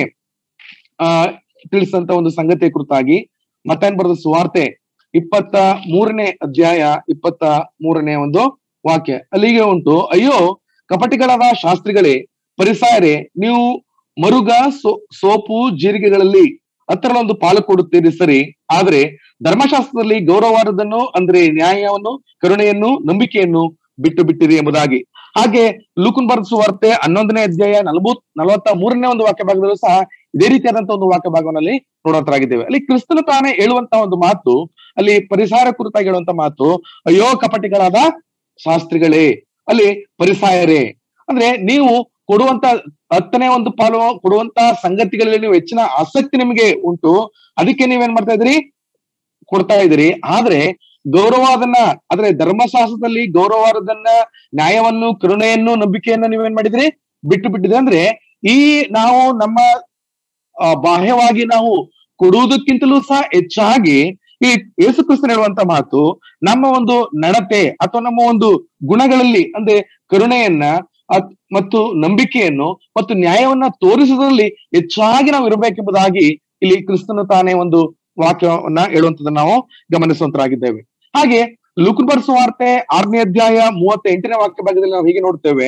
ಆ ತಿಳಿಸಿದಂತ ಒಂದು ಸಂಗತಿಯ ಕುರಿತಾಗಿ ಮತಾನ್ ಬರೆದ ಸುವಾರ್ತೆ ಇಪ್ಪತ್ತ ಮೂರನೇ ಅಧ್ಯಾಯ ಇಪ್ಪತ್ತ ಮೂರನೇ ಒಂದು ವಾಕ್ಯ ಅಲ್ಲಿಗೆ ಉಂಟು ಅಯ್ಯೋ ಕಪಟಿಗಳಾದ ಶಾಸ್ತ್ರಿಗಳೇ ಪರಿಸಾಯರೇ ನೀವು ಮರುಗ ಸೋ ಸೋಪು ಜೀರಿಗೆಗಳಲ್ಲಿ ಹತ್ತರಲ್ಲೊಂದು ಪಾಲು ಕೊಡುತ್ತೀರಿ ಸರಿ ಆದ್ರೆ ಧರ್ಮಶಾಸ್ತ್ರದಲ್ಲಿ ಗೌರವಾದದನ್ನು ಅಂದ್ರೆ ನ್ಯಾಯವನ್ನು ಕರುಣೆಯನ್ನು ನಂಬಿಕೆಯನ್ನು ಬಿಟ್ಟು ಬಿಟ್ಟಿರಿ ಎಂಬುದಾಗಿ ಹಾಗೆ ಲೂಕನ್ ಬರೆದ ಸುವಾರ್ತೆ ಹನ್ನೊಂದನೇ ಅಧ್ಯಾಯ ನಲವತ್ ನಲವತ್ತ ಮೂರನೇ ಒಂದು ವಾಕ್ಯ ಭಾಗದಲ್ಲೂ ಸಹ ಇದೇ ರೀತಿಯಾದಂತಹ ಒಂದು ವಾಕ್ಯ ಭಾಗವನ್ನಲ್ಲಿ ನೋಡುವಂತರಾಗಿದ್ದೇವೆ ಅಲ್ಲಿ ಕ್ರಿಸ್ತನು ತಾನೇ ಹೇಳುವಂತಹ ಒಂದು ಮಾತು ಅಲ್ಲಿ ಪರಿಸಾರ ಕುರಿತಾಗಿ ಹೇಳುವಂತ ಮಾತು ಅಯ್ಯೋ ಕಪಟಿಗಳಾದ ಶಾಸ್ತ್ರಿಗಳೇ ಅಲ್ಲಿ ಪರಿಸಾಯರೇ ಅಂದ್ರೆ ನೀವು ಕೊಡುವಂತ ಹತ್ತನೇ ಒಂದು ಪಾಲು ಕೊಡುವಂತ ಸಂಗತಿಗಳಲ್ಲಿ ನೀವು ಹೆಚ್ಚಿನ ಆಸಕ್ತಿ ನಿಮಗೆ ಉಂಟು ಅದಕ್ಕೆ ನೀವೇನ್ ಮಾಡ್ತಾ ಇದ್ರಿ ಕೊಡ್ತಾ ಇದ್ರಿ ಆದ್ರೆ ಗೌರವಾದನ್ನ ಅಂದ್ರೆ ಧರ್ಮಶಾಸ್ತ್ರದಲ್ಲಿ ಗೌರವಾದನ್ನ ನ್ಯಾಯವನ್ನು ಕರುಣೆಯನ್ನು ನಂಬಿಕೆಯನ್ನು ನೀವೇನ್ ಮಾಡಿದ್ರಿ ಬಿಟ್ಟು ಬಿಟ್ಟಿದೆ ಅಂದ್ರೆ ಈ ನಾವು ನಮ್ಮ ಆ, ಬಾಹ್ಯವಾಗಿ ನಾವು ಕೊಡುವುದಕ್ಕಿಂತಲೂ ಸಹ ಹೆಚ್ಚಾಗಿ ಈ ಯೇಸು ಕ್ರಿಸ್ತನ್ ಹೇಳುವಂತ ಮಾತು ನಮ್ಮ ಒಂದು ನಡತೆ ಅಥವಾ ನಮ್ಮ ಒಂದು ಗುಣಗಳಲ್ಲಿ ಅಂದ್ರೆ ಕರುಣೆಯನ್ನ ಅತ್- ಮತ್ತು ನಂಬಿಕೆಯನ್ನು ಮತ್ತು ನ್ಯಾಯವನ್ನ ತೋರಿಸುವುದರಲ್ಲಿ ಹೆಚ್ಚಾಗಿ ನಾವು ಇರಬೇಕೆಂಬುದಾಗಿ ಇಲ್ಲಿ ಕ್ರಿಸ್ತನು ತಾನೇ ಒಂದು ವಾಕ್ಯವನ್ನ ಹೇಳುವಂತದನ್ನ ನಾವು ಗಮನಿಸುವಂತರಾಗಿದ್ದೇವೆ ಹಾಗೆ ಲುಕನ್ ಸುವಾರ್ತೆ ಆರನೇ ಅಧ್ಯಾಯ ಮೂವತ್ತ ಎಂಟನೇ ವಾಕ್ಯ ಭಾಗದಲ್ಲಿ ನಾವು ಹೀಗೆ ನೋಡ್ತೇವೆ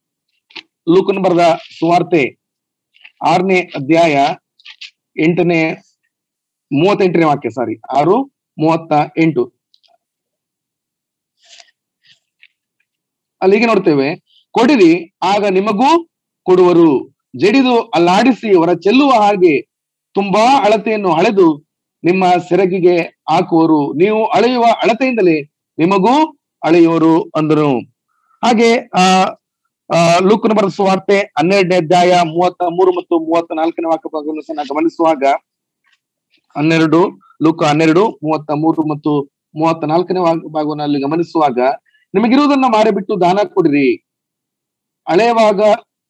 ಲೂಕನ್ ಬರೆದ ಸುವಾರ್ತೆ ಆರನೇ ಅಧ್ಯಾಯ ಎಂಟನೇ ಮೂವತ್ತೆಂಟನೇ ವಾಕ್ಯ ಸಾರಿ ಆರು ಮೂವತ್ತ ಎಂಟು ಅಲ್ಲಿಗೆ ನೋಡ್ತೇವೆ ಕೊಡಿರಿ ಆಗ ನಿಮಗೂ ಕೊಡುವರು ಜಡಿದು ಅಲ್ಲಾಡಿಸಿ ಹೊರ ಚೆಲ್ಲುವ ಹಾಗೆ ತುಂಬಾ ಅಳತೆಯನ್ನು ಅಳೆದು ನಿಮ್ಮ ಸೆರಗಿಗೆ ಹಾಕುವರು ನೀವು ಅಳೆಯುವ ಅಳತೆಯಿಂದಲೇ ನಿಮಗೂ ಅಳೆಯುವರು ಅಂದರು ಹಾಗೆ ಆ ಆ ಲೂಕನ ಬರೆದ ಸುವಾರ್ತೆ ಹನ್ನೆರಡನೇ ಅಧ್ಯಾಯ ಮೂವತ್ತ ಮೂರು ಮತ್ತು ಮೂವತ್ತ ನಾಲ್ಕನೇ ವಾಕ್ಯ ಭಾಗವನ್ನು ಸಹ ನಾವು ಗಮನಿಸುವಾಗ ಹನ್ನೆರಡು ಲೂಕ ಹನ್ನೆರಡು ಮೂವತ್ತ ಮೂರು ಮತ್ತು ಮೂವತ್ತ ನಾಲ್ಕನೇ ವಾ- ಭಾಗವನ್ನು ಅಲ್ಲಿ ಗಮನಿಸುವಾಗ ನಿಮಗಿರುವುದನ್ನ ಮಾರಿಬಿಟ್ಟು ದಾನ ಕೊಡಿರಿ ಹಳೆಯವಾಗ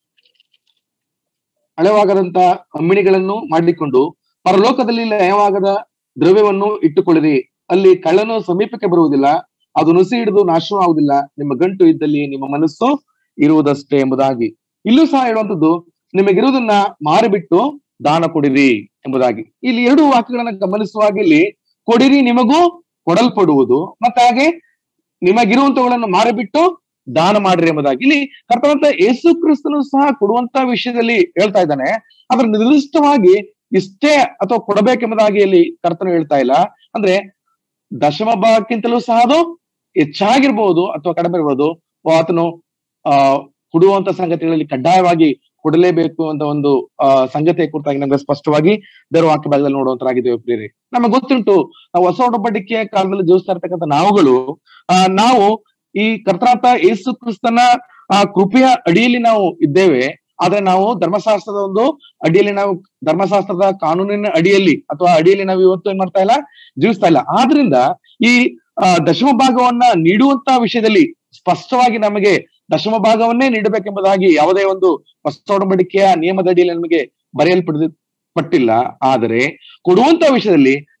ಹಳೆವಾಗದಂತ ಅಮ್ಮಿಣಿಗಳನ್ನು ಮಾಡಿಕೊಂಡು ಪರಲೋಕದಲ್ಲಿ ಲಯವಾಗದ ದ್ರವ್ಯವನ್ನು ಇಟ್ಟುಕೊಳ್ಳಿರಿ ಅಲ್ಲಿ ಕಳ್ಳನು ಸಮೀಪಕ್ಕೆ ಬರುವುದಿಲ್ಲ ಅದು ನುಸಿ ಹಿಡಿದು ನಾಶವಾಗುವುದಿಲ್ಲ ನಿಮ್ಮ ಗಂಟು ಇದ್ದಲ್ಲಿ ನಿಮ್ಮ ಮನಸ್ಸು ಇರುವುದಷ್ಟೇ ಎಂಬುದಾಗಿ ಇಲ್ಲೂ ಸಹ ಹೇಳುವಂತದ್ದು ನಿಮಗಿರುವುದನ್ನ ಮಾರಿಬಿಟ್ಟು ದಾನ ಕೊಡಿರಿ ಎಂಬುದಾಗಿ ಇಲ್ಲಿ ಎರಡು ವಾಕ್ಯಗಳನ್ನ ಗಮನಿಸುವಾಗ ಇಲ್ಲಿ ಕೊಡಿರಿ ನಿಮಗೂ ಕೊಡಲ್ಪಡುವುದು ಮತ್ತೆ ಹಾಗೆ ನಿಮಗಿರುವಂತವುಗಳನ್ನು ಮಾರಿಬಿಟ್ಟು ದಾನ ಮಾಡಿರಿ ಎಂಬುದಾಗಿ ಇಲ್ಲಿ ಕರ್ತವಂತ ಯೇಸು ಕ್ರಿಸ್ತನು ಸಹ ಕೊಡುವಂತ ವಿಷಯದಲ್ಲಿ ಹೇಳ್ತಾ ಇದ್ದಾನೆ ಅದ್ರ ನಿರ್ದಿಷ್ಟವಾಗಿ ಇಷ್ಟೇ ಅಥವಾ ಕೊಡಬೇಕೆಂಬುದಾಗಿ ಇಲ್ಲಿ ಕರ್ತನು ಹೇಳ್ತಾ ಇಲ್ಲ ಅಂದ್ರೆ ದಶಮ ಭಾಗಕ್ಕಿಂತಲೂ ಸಹ ಅದು ಹೆಚ್ಚಾಗಿರ್ಬಹುದು ಅಥವಾ ಕಡಿಮೆ ಇರ್ಬೋದು ಓ ಆತನು ಆ ಕೊಡುವಂತ ಸಂಗತಿಗಳಲ್ಲಿ ಕಡ್ಡಾಯವಾಗಿ ಕೊಡಲೇಬೇಕು ಅಂತ ಒಂದು ಆ ಸಂಗತಿಯ ಕುರಿತಾಗಿ ನಮ್ಗೆ ಸ್ಪಷ್ಟವಾಗಿ ದೇವರ ವಾಕ್ಯ ಭಾಗದಲ್ಲಿ ನೋಡುವಂತರಾಗಿದ್ದೇವೆ ಪ್ರಿಯರೇ ನಮಗೆ ಗೊತ್ತುಂಟು ನಾವು ಹೊಸ ಒಡಂಬಡಿಕೆಯ ಕಾಲದಲ್ಲಿ ಜೀವಿಸ್ತಾ ಇರ್ತಕ್ಕಂಥ ನಾವುಗಳು ಆ ನಾವು ಈ ಕರ್ತನಾಥ ಯೇಸು ಕ್ರಿಸ್ತನ ಆ ಕೃಪೆಯ ಅಡಿಯಲ್ಲಿ ನಾವು ಇದ್ದೇವೆ ಆದ್ರೆ ನಾವು ಧರ್ಮಶಾಸ್ತ್ರದ ಒಂದು ಅಡಿಯಲ್ಲಿ ನಾವು ಧರ್ಮಶಾಸ್ತ್ರದ ಕಾನೂನಿನ ಅಡಿಯಲ್ಲಿ ಅಥವಾ ಅಡಿಯಲ್ಲಿ ನಾವು ಇವತ್ತು ಏನ್ ಮಾಡ್ತಾ ಇಲ್ಲ ಜೀವಿಸ್ತಾ ಇಲ್ಲ ಆದ್ರಿಂದ ಈ ಆ, ದಶಮ ಭಾಗವನ್ನ ನೀಡುವಂತ ವಿಷಯದಲ್ಲಿ ಸ್ಪಷ್ಟವಾಗಿ ನಮಗೆ ದಶಮ ಭಾಗವನ್ನೇ ನೀಡಬೇಕೆಂಬುದಾಗಿ ಯಾವುದೇ ಒಂದು ಹೊಸ ಒಡಂಬಡಿಕೆಯ ನಿಯಮದ ಅಡಿಯಲ್ಲಿ ನಮಗೆ ಬರೆಯಲ್ಪಡ ಪಟ್ಟಿಲ್ಲ ಆದರೆ ಕೊಡುವಂತ ವಿಷಯದಲ್ಲಿ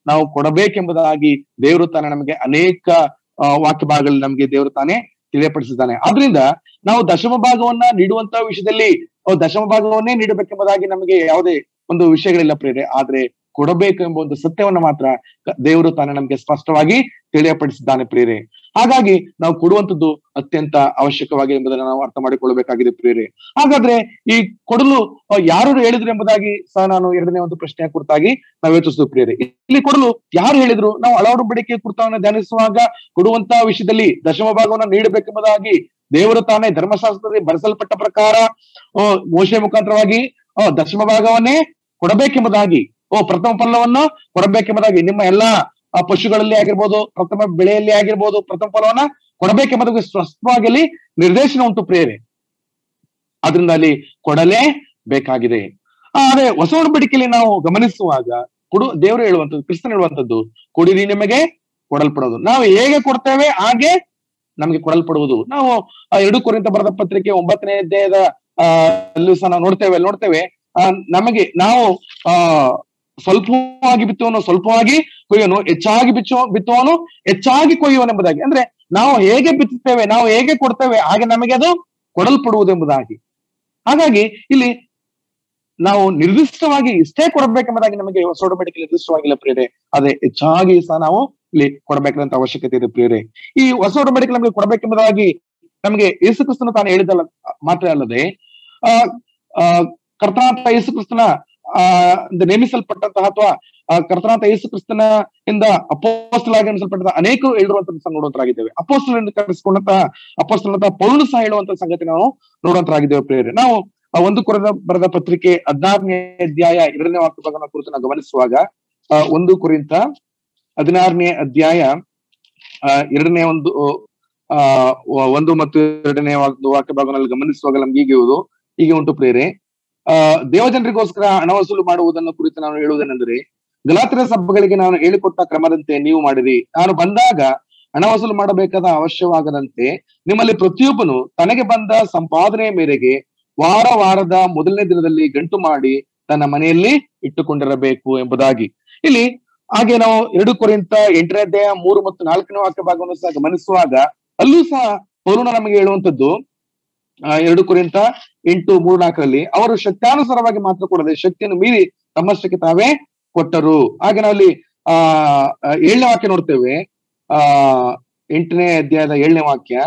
ನಾವು ಕೊಡಬೇಕೆಂಬುದಾಗಿ ದೇವರು ತಾನೇ ನಮಗೆ ಅನೇಕ ಆ, ವಾಕ್ಯ ಭಾಗಗಳಲ್ಲಿ ನಮಗೆ ದೇವರು ತಾನೇ ತಿಳಿಯಪಡಿಸಿದ್ದಾನೆ ಆದ್ರಿಂದ ನಾವು ದಶಮ ಭಾಗವನ್ನ ನೀಡುವಂತ ವಿಷಯದಲ್ಲಿ ಆ, ದಶಮ ಭಾಗವನ್ನೇ ನೀಡಬೇಕೆಂಬುದಾಗಿ ನಮಗೆ ಯಾವುದೇ ಒಂದು ವಿಷಯಗಳಿಲ್ಲ ಪ್ರೇರೆ ಆದ್ರೆ ಕೊಡಬೇಕು ಎಂಬ ಒಂದು ಸತ್ಯವನ್ನ ಮಾತ್ರ ಕ- ದೇವರು ತಾನೇ ನಮಗೆ ಸ್ಪಷ್ಟವಾಗಿ ತಿಳಿಯಪಡಿಸಿದ್ದಾನೆ ಪ್ರೇರೆ ಹಾಗಾಗಿ ನಾವು ಕೊಡುವಂತದ್ದು ಅತ್ಯಂತ ಅವಶ್ಯಕವಾಗಿದೆ ಎಂಬುದನ್ನು ನಾವು ಅರ್ಥ ಮಾಡಿಕೊಳ್ಳಬೇಕಾಗಿದೆ ಪ್ರೇರೆ ಹಾಗಾದ್ರೆ ಈ ಕೊಡಲು ಆ, ಯಾರು ಹೇಳಿದ್ರು ಎಂಬುದಾಗಿ ಸಹ ನಾನು ಎರಡನೇ ಒಂದು ಪ್ರಶ್ನೆಯ ಕುರಿತಾಗಿ ನಾವು ಯೋಚಿಸುವ ಪ್ರೇರೆ ಇಲ್ಲಿ ಕೊಡಲು ಯಾರು ಹೇಳಿದ್ರು ನಾವು ಅಳವಡಿಕೆ ಕುರಿತವನ್ನು ಧ್ಯಾನಿಸುವಾಗ ಕೊಡುವಂತ ವಿಷಯದಲ್ಲಿ ದಶಮ ಭಾಗವನ್ನು ನೀಡಬೇಕೆಂಬುದಾಗಿ ದೇವರು ತಾನೇ ಧರ್ಮಶಾಸ್ತ್ರದಲ್ಲಿ ಬರೆಸಲ್ಪಟ್ಟ ಪ್ರಕಾರ ಆ, ಮೋಶೆ ಮುಖಾಂತರವಾಗಿ ಆ, ದಶಮ ಭಾಗವನ್ನೇ ಕೊಡಬೇಕೆಂಬುದಾಗಿ ಓ ಪ್ರಥಮ ಫಲವನ್ನು ಕೊಡಬೇಕೆಂಬುದಾಗಿ ನಿಮ್ಮ ಎಲ್ಲಾ ಆ, ಪಶುಗಳಲ್ಲಿ ಆಗಿರ್ಬೋದು ಪ್ರಥಮ ಬೆಳೆಯಲ್ಲಿ ಆಗಿರ್ಬೋದು ಪ್ರಥಮ ಫಲವನ್ನ ಕೊಡಬೇಕೆಂಬುದಾಗಿ ಸ್ಪಷ್ಟವಾಗಿ ಅಲ್ಲಿ ನಿರ್ದೇಶನ ಉಂಟು ಪ್ರೇರೆ ಆದ್ರಿಂದ ಅಲ್ಲಿ ಕೊಡಲೇ ಬೇಕಾಗಿದೆ ಆದ್ರೆ ಹೊಸ ಒಡಂಬಡಿಕೆಯಲ್ಲಿ ನಾವು ಗಮನಿಸುವಾಗ ಕೊಡು ದೇವರು ಹೇಳುವಂತದ್ದು ಕ್ರಿಸ್ತನ್ ಹೇಳುವಂತದ್ದು ಕೊಡಿರಿ ನಿಮಗೆ ಕೊಡಲ್ಪಡೋದು ನಾವು ಹೇಗೆ ಕೊಡ್ತೇವೆ ಹಾಗೆ ನಮಗೆ ಕೊಡಲ್ಪಡುವುದು ನಾವು ಆ, ಎರಡು ಕುರಿತ ಬರೆದ ಪತ್ರಿಕೆ ಒಂಬತ್ತನೇ ಅಧ್ಯಾಯದ ಆ ಅಲ್ಲೂ ಸಹ ನಾವು ನೋಡ್ತೇವೆ ಅಲ್ಲಿ ನೋಡ್ತೇವೆ ಆ, ನಮಗೆ ನಾವು ಆ ಸ್ವಲ್ಪವಾಗಿ ಬಿತ್ತುವನು ಸ್ವಲ್ಪವಾಗಿ ಕೊಯ್ಯೋನು ಹೆಚ್ಚಾಗಿ ಬಿಚ್ಚುವ ಬಿತ್ತುವನು ಹೆಚ್ಚಾಗಿ ಕೊಯ್ಯುವನೆಂಬುದಾಗಿ ಅಂದ್ರೆ ನಾವು ಹೇಗೆ ಬಿತ್ತುತ್ತೇವೆ ನಾವು ಹೇಗೆ ಕೊಡ್ತೇವೆ ಹಾಗೆ ನಮಗೆ ಅದು ಕೊಡಲ್ಪಡುವುದೆಂಬುದಾಗಿ ಹಾಗಾಗಿ ಇಲ್ಲಿ ನಾವು ನಿರ್ದಿಷ್ಟವಾಗಿ ಇಷ್ಟೇ ಕೊಡಬೇಕೆಂಬುದಾಗಿ ನಮಗೆ ಹೊಸ ಒಡಂಬಡಿಕೆ ನಿರ್ದಿಷ್ಟವಾಗಿಲ್ಲ ಪ್ರಿಯರೇ ಅದೇ ಹೆಚ್ಚಾಗಿ ಸಹ ನಾವು ಇಲ್ಲಿ ಕೊಡಬೇಕಾದಂತ ಅವಶ್ಯಕತೆ ಇದೆ ಪ್ರಿಯರೇ ಈ ಹೊಸ ಒಡಂಬಡಿಕೆ ನಮಗೆ ಕೊಡಬೇಕೆಂಬುದಾಗಿ ನಮಗೆ ಯೇಸು ಕ್ರಿಸ್ತನ ತಾನು ಹೇಳಿದಲ್ಲ ಮಾತ್ರ ಅಲ್ಲದೆ ಆ ಆ, ಕರ್ತನಾಥ ಯೇಸು ಕ್ರಿಸ್ತನ ಆ ಒಂದು ನೇಮಿಸಲ್ಪಟ್ಟಂತಹ ಅಥವಾ ಆ ಕರ್ತನಾಥ ಯೇಸು ಕ್ರಿಸ್ತನ ಇಂದ ಅಪೋಸ್ತಲಾಗಿ ಎಣಿಸಲ್ಪಟ್ಟಂತಹ ಅನೇಕರು ಹೇಳಿರುವಂತದ್ದು ಸಹ ನೋಡುವಂತರಾಗಿದ್ದೇವೆ ಅಪೋಸ್ತಲನ್ನು ಕರೆಸಿಕೊಂಡಂತಹ ಅಪೋಸ್ತಲಂತಹ ಪೌರ್ಣ ಸಹ ಹೇಳುವಂತಹ ಸಂಗತಿ ನಾವು ನೋಡುವಂತರಾಗಿದ್ದೇವೆ ಪ್ರೇರೆ ನಾವು ಆ ಒಂದು ಕುರದ ಬರೆದ ಪತ್ರಿಕೆ ಹದಿನಾರನೇ ಅಧ್ಯಾಯ ಎರಡನೇ ವಾಕ್ಯ ಭಾಗನ ಕುರಿತು ನಾವು ಗಮನಿಸುವಾಗ ಆ, ಒಂದು ಕುರಿತ ಹದಿನಾರನೇ ಅಧ್ಯಾಯ ಆ, ಎರಡನೇ ಒಂದು ಆ ವ- ಒಂದು ಮತ್ತು ಎರಡನೇ ಒಂದು ವಾಕ್ಯ ಭಾಗದಲ್ಲಿ ಗಮನಿಸುವಾಗ ನಮ್ಗೆ ಹೀಗೆ ಇರುವುದು ಹೀಗೆ ಉಂಟು ಪ್ರೇರೆ ಆ ದೇವಜನರಿಗೋಸ್ಕರ ಹಣ ವಸೂಲು ಮಾಡುವುದನ್ನು ಕುರಿತು ನಾನು ಹೇಳುವುದೇನೆಂದರೆ ಗಲಾತ್ರೆ ಸಭೆಗಳಿಗೆ ನಾನು ಹೇಳಿಕೊಟ್ಟ ಕ್ರಮದಂತೆ ನೀವು ಮಾಡಿರಿ ನಾನು ಬಂದಾಗ ಹಣ ವಸೂಲು ಮಾಡಬೇಕಾದ ಅವಶ್ಯವಾಗದಂತೆ ನಿಮ್ಮಲ್ಲಿ ಪ್ರತಿಯೊಬ್ಬನು ತನಗೆ ಬಂದ ಸಂಪಾದನೆಯ ಮೇರೆಗೆ ವಾರ ವಾರದ ಮೊದಲನೇ ದಿನದಲ್ಲಿ ಗಂಟು ಮಾಡಿ ತನ್ನ ಮನೆಯಲ್ಲಿ ಇಟ್ಟುಕೊಂಡಿರಬೇಕು ಎಂಬುದಾಗಿ ಇಲ್ಲಿ ಹಾಗೆ ನಾವು ಎರಡು ಕೊರಿಂತ ಎಂಟನೇ ಅಧ್ಯಾಯ ಮೂರು ಮತ್ತು ನಾಲ್ಕನೇ ವಾಕ್ಯ ಭಾಗವನ್ನು ಸಹ ಗಮನಿಸುವಾಗ ಅಲ್ಲೂ ಸಹ ಪೌಲನ ನಮಗೆ ಹೇಳುವಂತದ್ದು ಆ, ಎರಡು ಕುರಿತ ಎಂಟು ಮೂರು ನಾಲ್ಕರಲ್ಲಿ ಅವರು ಶಕ್ತಾನುಸಾರವಾಗಿ ಮಾತ್ರ ಕೊಡದೆ ಶಕ್ತಿಯನ್ನು ಮೀರಿ ತಮ್ಮಷ್ಟಕ್ಕೆ ತಾವೇ ಕೊಟ್ಟರು ಹಾಗೆ ನಾವಲ್ಲಿ ಆ ಆ, ಏಳನೇ ವಾಕ್ಯ ನೋಡ್ತೇವೆ ಆ ಎಂಟನೇ ಅಧ್ಯಾಯದ ಏಳನೇ ವಾಕ್ಯ